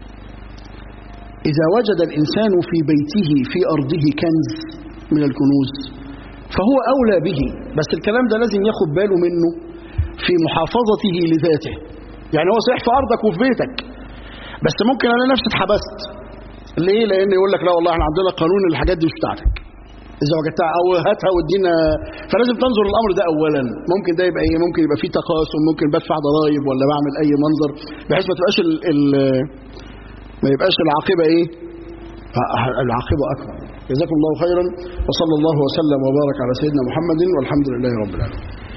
اذا وجد الانسان في بيته في ارضه كنز من الكنوز فهو أولى به بس الكلام ده لازم ياخد باله منه في محافظته لذاته يعني هو صحيح في أرضك وفي بيتك بس ممكن أنا نفسي اتحبست ليه؟ لأن يقول لك لا والله احنا عندنا قانون الحاجات دي مش بتاعتك إذا وجدتها أو هاتها وادينا فلازم تنظر الأمر ده أولا ممكن ده يبقى إيه؟ ممكن يبقى فيه تقاسم ممكن بدفع ضرائب ولا بعمل أي منظر بحيث ما تبقاش ال ال ما يبقاش العاقبة إيه؟ العاقبة أكبر جزاكم الله خيرا وصلى الله وسلم وبارك على سيدنا محمد والحمد لله رب العالمين